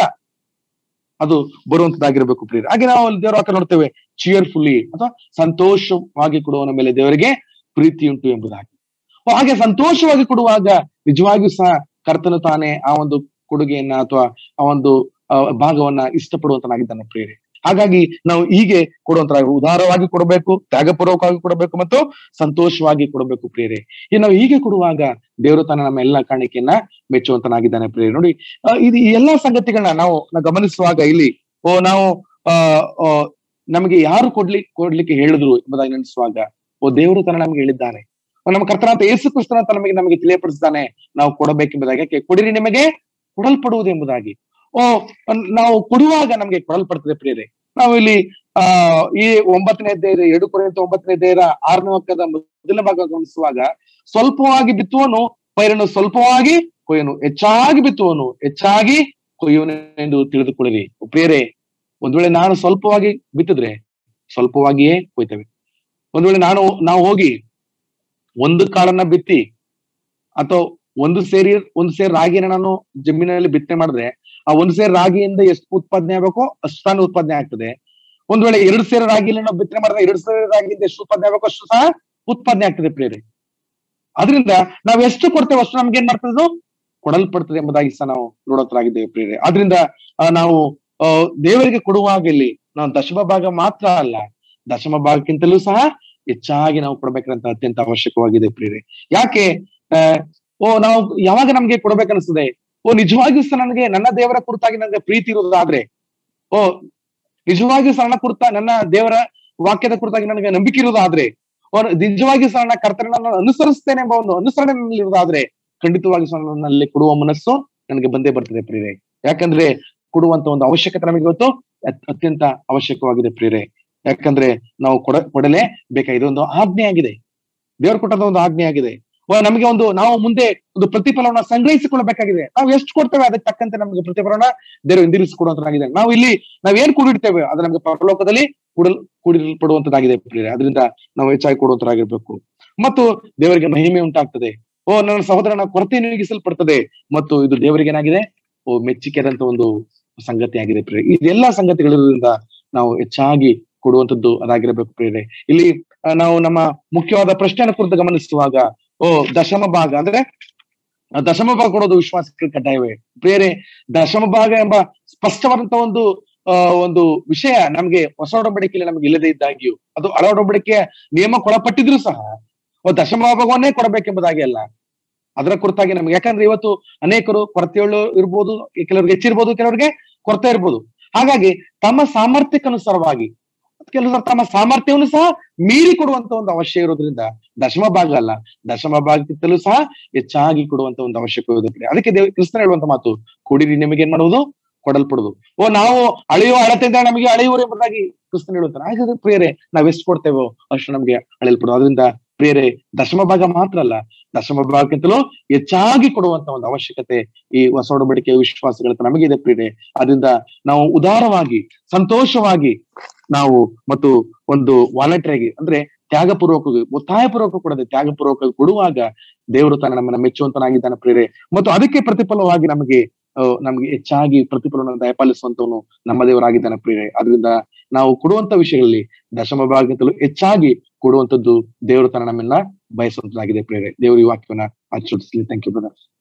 ಅದು ಬರುವಂತದ್ದಾಗಿರ್ಬೇಕು ಪ್ರಿಯರಿ ಹಾಗೆ ನಾವು ಅಲ್ಲಿ ದೇವರ ವಾಕ್ಯ ನೋಡ್ತೇವೆ ಚಿಯರ್ಫುಲ್ಲಿ ಅಥವಾ ಸಂತೋಷವಾಗಿ ಕೊಡುವವನ ಮೇಲೆ ದೇವರಿಗೆ ಪ್ರೀತಿ ಉಂಟು ಎಂಬುದಾಗಿ ಓ, ಹಾಗೆ ಸಂತೋಷವಾಗಿ ಕೊಡುವಾಗ ನಿಜವಾಗಿಯೂ ಸಹ ಕರ್ತನು ತಾನೇ ಆ ಒಂದು ಕೊಡುಗೆಯನ್ನ ಅಥವಾ ಆ ಒಂದು ಆ, ಭಾಗವನ್ನ ಇಷ್ಟಪಡುವಂತನಾಗಿದ್ದಾನೆ ಪ್ರೇರೆ ಹಾಗಾಗಿ ನಾವು ಹೀಗೆ ಕೊಡುವಂತ ಉದಾರವಾಗಿ ಕೊಡಬೇಕು ತ್ಯಾಗಪೂರ್ವಕವಾಗಿ ಕೊಡಬೇಕು ಮತ್ತು ಸಂತೋಷವಾಗಿ ಕೊಡಬೇಕು ಪ್ರೇರೆ ಈ ನಾವು ಹೀಗೆ ಕೊಡುವಾಗ ದೇವರು ತಾನೇ ನಮ್ಮ ಎಲ್ಲಾ ಕಾಣಿಕೆಯನ್ನ ಮೆಚ್ಚುವಂತನಾಗಿದ್ದಾನೆ ಪ್ರೇರೆ ನೋಡಿ ಆ, ಇದು ಈ ಎಲ್ಲಾ ಸಂಗತಿಗಳನ್ನ ನಾವು ನಾವು ಗಮನಿಸುವಾಗ ಇಲ್ಲಿ ಓ ನಾವು ಆ ಆ, ನಮಗೆ ಯಾರು ಕೊಡ್ಲಿ ಕೊಡ್ಲಿಕ್ಕೆ ಹೇಳಿದ್ರು ಎಂಬುದಾಗಿ ನೆನೆಸುವಾಗ ಓ ದೇವರು ತನ್ನ ನಮ್ಗೆ ಹೇಳಿದ್ದಾನೆ ನಮ್ಮ ಕರ್ತನಾಥ ಯೇಸು ಕ್ರಿಸ್ತನ ಆತ ನಮಗೆ ನಮಗೆ ತಿಳಿಯಪಡಿಸಿದ್ದಾನೆ ನಾವು ಕೊಡಬೇಕೆಂಬುದಾಗಿ ಯಾಕೆ ಕೊಡಿರಿ ನಿಮಗೆ ಕೊಡಲ್ಪಡುವುದು ಎಂಬುದಾಗಿ ಓ ಅನ್- ನಾವು ಕೊಡುವಾಗ ನಮಗೆ ಕೊಡಲ್ಪಡ್ತದೆ ಪ್ರಿಯರೇ ನಾವು ಇಲ್ಲಿ ಆ ಈ ಒಂಬತ್ತನೇ ಅಧ್ಯಾಯದ ಎರಡು ಕೊರೆಂತ ಒಂಬತ್ತನೇ ಅಧ್ಯಾಯದ ಆರನೇ ವಾಕ್ಯದ ಮೊದಲನೇ ಭಾಗ ಗಮನಿಸುವಾಗ ಸ್ವಲ್ಪವಾಗಿ ಬಿತ್ತುವನು ಪೈರನ್ನು ಸ್ವಲ್ಪವಾಗಿ ಕೊಯ್ಯನು ಹೆಚ್ಚಾಗಿ ಬಿತ್ತುವನು ಹೆಚ್ಚಾಗಿ ಕೊಯ್ಯುವನು ಎಂದು ತಿಳಿದುಕೊಳ್ಳಿರಿ ಪ್ರಿಯರೇ ಒಂದ್ ವೇಳೆ ನಾನು ಸ್ವಲ್ಪವಾಗಿ ಬಿತ್ತಿದ್ರೆ ಸ್ವಲ್ಪವಾಗಿಯೇ ಕೊಯ್ತೇವೆ ಒಂದ್ ವೇಳೆ ನಾನು ನಾವು ಹೋಗಿ ಒಂದು ಕಾಳನ್ನ ಬಿತ್ತಿ ಅಥವಾ ಒಂದು ಸೇರಿ ಒಂದು ಸೇರಿ ರಾಗಿನ ನಾನು ಜಮೀನಲ್ಲಿ ಬಿತ್ತನೆ ಮಾಡಿದ್ರೆ ಆ ಒಂದು ಸೇರಿ ರಾಗಿಯಿಂದ ಎಷ್ಟು ಉತ್ಪಾದನೆ ಆಗ್ಬೇಕೋ ಅಷ್ಟು ತಾನೇ ಉತ್ಪಾದನೆ ಆಗ್ತದೆ ಒಂದ್ ವೇಳೆ ಎರಡು ಸೇರಿ ರಾಗಿಯಲ್ಲಿ ನಾವು ಬಿತ್ತನೆ ಮಾಡಿದ್ರೆ ಎರಡು ಸೇರಿ ರಾಗಿಯಿಂದ ಎಷ್ಟು ಉತ್ಪಾದನೆ ಆಗ್ಬೇಕು ಅಷ್ಟು ಸಹ ಉತ್ಪಾದನೆ ಆಗ್ತದೆ ಪ್ರೇರೆ ಅದರಿಂದ ನಾವ್ ಎಷ್ಟು ಕೊಡ್ತೇವೆ ಅಷ್ಟು ನಮ್ಗೆ ಏನ್ ಮಾಡ್ತದೆ ಕೊಡಲ್ಪಡ್ತದೆ ಎಂಬುದಾಗಿ ಸಹ ನಾವು ನೋಡೋತರಾಗಿದ್ದೇವೆ ಪ್ರೇರೆ ಆದ್ರಿಂದ ಆ, ನಾವು ಆ, ದೇವರಿಗೆ ಕೊಡುವಾಗ ಇಲ್ಲಿ ನಾವು ದಶಮ ಭಾಗ ಮಾತ್ರ ಅಲ್ಲ ದಶಮ ಭಾಗಕ್ಕಿಂತಲೂ ಸಹ ಹೆಚ್ಚಾಗಿ ನಾವು ಕೊಡ್ಬೇಕಂತ ಅತ್ಯಂತ ಅವಶ್ಯಕವಾಗಿದೆ ಪ್ರೇರೆ ಯಾಕೆ ಆ, ಓ ನಾವು ಯಾವಾಗ ನಮ್ಗೆ ಕೊಡ್ಬೇಕನ್ನಿಸ್ತದೆ ಓ ನಿಜವಾಗಿಯೂ ಸಹ ನನಗೆ ನನ್ನ ದೇವರ ಕುರಿತಾಗಿ ನನಗೆ ಪ್ರೀತಿ ಇರುವುದಾದ್ರೆ ಓ ನಿಜವಾಗಿಯೂ ಸಹ ನನ್ನ ಕುರಿತ ನನ್ನ ದೇವರ ವಾಕ್ಯದ ಕುರಿತಾಗಿ ನನಗೆ ನಂಬಿಕೆ ಇರುವುದಾದ್ರೆ ಓ ನಿಜವಾಗಿಯೂ ಸಹ ನನ್ನ ಕರ್ತನ ನಾನು ಅನುಸರಿಸ್ತೇನೆ ಎಂಬ ಒಂದು ಅನುಸರಣೆ ನನ್ನಲ್ಲಿ ಇರುವುದಾದ್ರೆ ಖಂಡಿತವಾಗಿ ಸಹ ನನ್ನಲ್ಲಿ ಕೊಡುವ ಮನಸ್ಸು ನನಗೆ ಬಂದೇ ಬರ್ತದೆ ಪ್ರಿಯರೇ ಯಾಕಂದ್ರೆ ಕೊಡುವಂತ ಒಂದು ಅವಶ್ಯಕತೆ ನಮಗೆ ಇವತ್ತು ಅತ್- ಅತ್ಯಂತ ಅವಶ್ಯಕವಾಗಿದೆ ಪ್ರಿಯರೇ ಯಾಕಂದ್ರೆ ನಾವು ಕೊಡ ಕೊಡಲೇ ಬೇಕಾಗಿದೆ ಒಂದು ಆಜ್ಞೆ ಆಗಿದೆ ದೇವರು ಕೊಟ್ಟದ ಒಂದು ಆಜ್ಞೆ ಆಗಿದೆ ಓ, ನಮಗೆ ಒಂದು ನಾವು ಮುಂದೆ ಒಂದು ಪ್ರತಿಫಲವನ್ನ ಸಂಗ್ರಹಿಸಿಕೊಳ್ಳಬೇಕಾಗಿದೆ ನಾವು ಎಷ್ಟು ಕೊಡ್ತೇವೆ ಅದಕ್ಕೆ ತಕ್ಕಂತೆ ನಮಗೆ ಪ್ರತಿಫಲವನ್ನ ದೇವರು ಹಿಂದಿರಿಸಿಕೊಡುವಂತದಾಗಿದೆ ನಾವು ಇಲ್ಲಿ ನಾವ್ ಏನ್ ಕೂಡಿಡ್ತೇವೆ ಅದು ನಮಗೆ ಪರಲೋಕದಲ್ಲಿ ಕೂಡಲ್ ಕೂಡಿಲ್ಪಡುವಂತದಾಗಿದೆ ಪ್ರಿಯರೇ ಅದರಿಂದ ನಾವು ಹೆಚ್ಚಾಗಿ ಕೊಡುವಂತರಾಗಿರ್ಬೇಕು ಮತ್ತು ದೇವರಿಗೆ ಮಹಿಮೆ ಉಂಟಾಗ್ತದೆ ಓ ನನ್ನ ಸಹೋದರನ ಕೊರತೆ ನೀಗಿಸಲ್ಪಡ್ತದೆ ಮತ್ತು ಇದು ದೇವರಿಗೆ ಏನಾಗಿದೆ ಓ ಮೆಚ್ಚಿಕೆದಂತ ಒಂದು ಸಂಗತಿ ಆಗಿದೆ ಪ್ರಿಯರೇ ಇದೆಲ್ಲಾ ಸಂಗತಿಗಳಿರೋದ್ರಿಂದ ನಾವು ಹೆಚ್ಚಾಗಿ ಕೊಡುವಂತದ್ದು ಅದಾಗಿರಬೇಕು ಪ್ರಿಯರೇ ಇಲ್ಲಿ ಆ, ನಾವು ನಮ್ಮ ಮುಖ್ಯವಾದ ಪ್ರಶ್ನೆಯನ್ನು ಕುರಿತು ಗಮನಿಸುವಾಗ ಓ ದಶಮ ಭಾಗ ಅಂದ್ರೆ ಆ ದಶಮ ಭಾಗ ಕೊಡೋದು ವಿಶ್ವಾಸಕ್ಕೆ ಕಡ್ಡಾಯವೇ ಪ್ರಿಯರೇ ದಶಮ ಭಾಗ ಎಂಬ ಸ್ಪಷ್ಟವಾದಂತ ಒಂದು ಆ, ಒಂದು ವಿಷಯ ನಮ್ಗೆ ಹೊಸ ಒಡಂಬಡಿಕೆಯಲ್ಲಿ ನಮ್ಗೆ ಇಲ್ಲದೆ ಇದ್ದಾಗ್ಯೂ ಅದು ಹಳ ಒಡಂಬಡಿಕೆಯ ನಿಯಮಕ್ಕೆ ಒಳಪಟ್ಟಿದ್ರು ಸಹ ಓ ದಶಮ ಭಾಗವನ್ನೇ ಕೊಡಬೇಕೆಂಬುದಾಗಿ ಅಲ್ಲ ಅದರ ಕುರಿತಾಗಿ ನಮ್ಗೆ ಯಾಕಂದ್ರೆ ಇವತ್ತು ಅನೇಕರು ಕೊರತೆಯುಳ್ಳು ಇರ್ಬೋದು ಕೆಲವ್ರಿಗೆ ಹೆಚ್ಚಿರ್ಬೋದು ಕೆಲವ್ರಿಗೆ ಕೊರತೆ ಇರ್ಬೋದು ಹಾಗಾಗಿ ತಮ್ಮ ಸಾಮರ್ಥ್ಯಕ್ಕನುಸಾರವಾಗಿ ಕೆಲವರು ತಮ್ಮ ಸಾಮರ್ಥ್ಯವನ್ನು ಸಹ ಮೀರಿ ಕೊಡುವಂತ ಒಂದು ಅವಶ್ಯ ಇರೋದ್ರಿಂದ ದಶಮ ಭಾಗ ಅಲ್ಲ ದಶಮ ಭಾಗಕ್ಕಿಂತಲೂ ಸಹ ಹೆಚ್ಚಾಗಿ ಕೊಡುವಂತ ಒಂದು ಅವಶ್ಯಕತೆ ಅದಕ್ಕೆ ದೇವ ಕ್ರಿಸ್ತನ ಹೇಳುವಂತ ಮಾತು ಕುಡಿರಿ ನಿಮಗೆ ಏನ್ ಮಾಡುವುದು ಕೊಡಲ್ಪಡುದು ಓ ನಾವು ಅಳೆಯುವ ಅಳತೆಯಿಂದ ನಮಗೆ ಅಳೆಯುವರು ಎಂಬುದಾಗಿ ಕ್ರಿಸ್ತನ ಹೇಳುತ್ತಾನೆ ಹಾಗಾದ್ರೆ ಪ್ರಿಯರೇ ನಾವ್ ಎಷ್ಟು ಕೊಡ್ತೇವೋ ಅಷ್ಟು ನಮ್ಗೆ ಅಳೆಯಲ್ಪಡುದು ಅದರಿಂದ ಪ್ರಿಯರೇ ದಶಮ ಭಾಗ ಮಾತ್ರ ಅಲ್ಲ ದಶಮ ಭಾಗಕ್ಕಿಂತಲೂ ಹೆಚ್ಚಾಗಿ ಕೊಡುವಂತ ಒಂದು ಅವಶ್ಯಕತೆ ಈ ಹೊಸ ಒಡಂಬಡಿಕೆಯ ವಿಶ್ವಾಸಗಳ ನಮಗಿದೆ ಪ್ರಿಯರೇ ಅದರಿಂದ ನಾವು ಉದಾರವಾಗಿ ಸಂತೋಷವಾಗಿ ನಾವು ಮತ್ತು ಒಂದು ವಾಲಂಟರಿಯಾಗಿ ಅಂದ್ರೆ ತ್ಯಾಗಪೂರ್ವಕ ಒತ್ತಾಯಪೂರ್ವಕ ಕೊಡದೆ ತ್ಯಾಗಪೂರ್ವಕ ಕೊಡುವಾಗ ದೇವರು ತಾನು ನಮ್ಮನ್ನ ಮೆಚ್ಚುವಂತನಾಗಿದ್ದಾನೆ ಪ್ರೇರೆ ಮತ್ತು ಅದಕ್ಕೆ ಪ್ರತಿಫಲವಾಗಿ ನಮಗೆ ಅಹ್ ನಮ್ಗೆ ಹೆಚ್ಚಾಗಿ ಪ್ರತಿಫಲವನ್ನು ದಯಪಾಲಿಸುವಂತವನು ನಮ್ಮ ದೇವರಾಗಿದ್ದಾನೆ ಪ್ರೇರೆ ಅದರಿಂದ ನಾವು ಕೊಡುವಂತ ವಿಷಯಗಳಲ್ಲಿ ದಶಮ ಭಾಗಕ್ಕಿಂತಲೂ ಹೆಚ್ಚಾಗಿ ಕೊಡುವಂತದ್ದು ದೇವರು ತನ್ನ ನಮ್ಮನ್ನ ಬಯಸುವಂತದಾಗಿದೆ ಪ್ರೇರೆ ದೇವರು ಈ ವಾಕ್ಯವನ್ನ ಆಚರಿಸಲಿ ಥ್ಯಾಂಕ್ ಯು ಬ್ರದರ್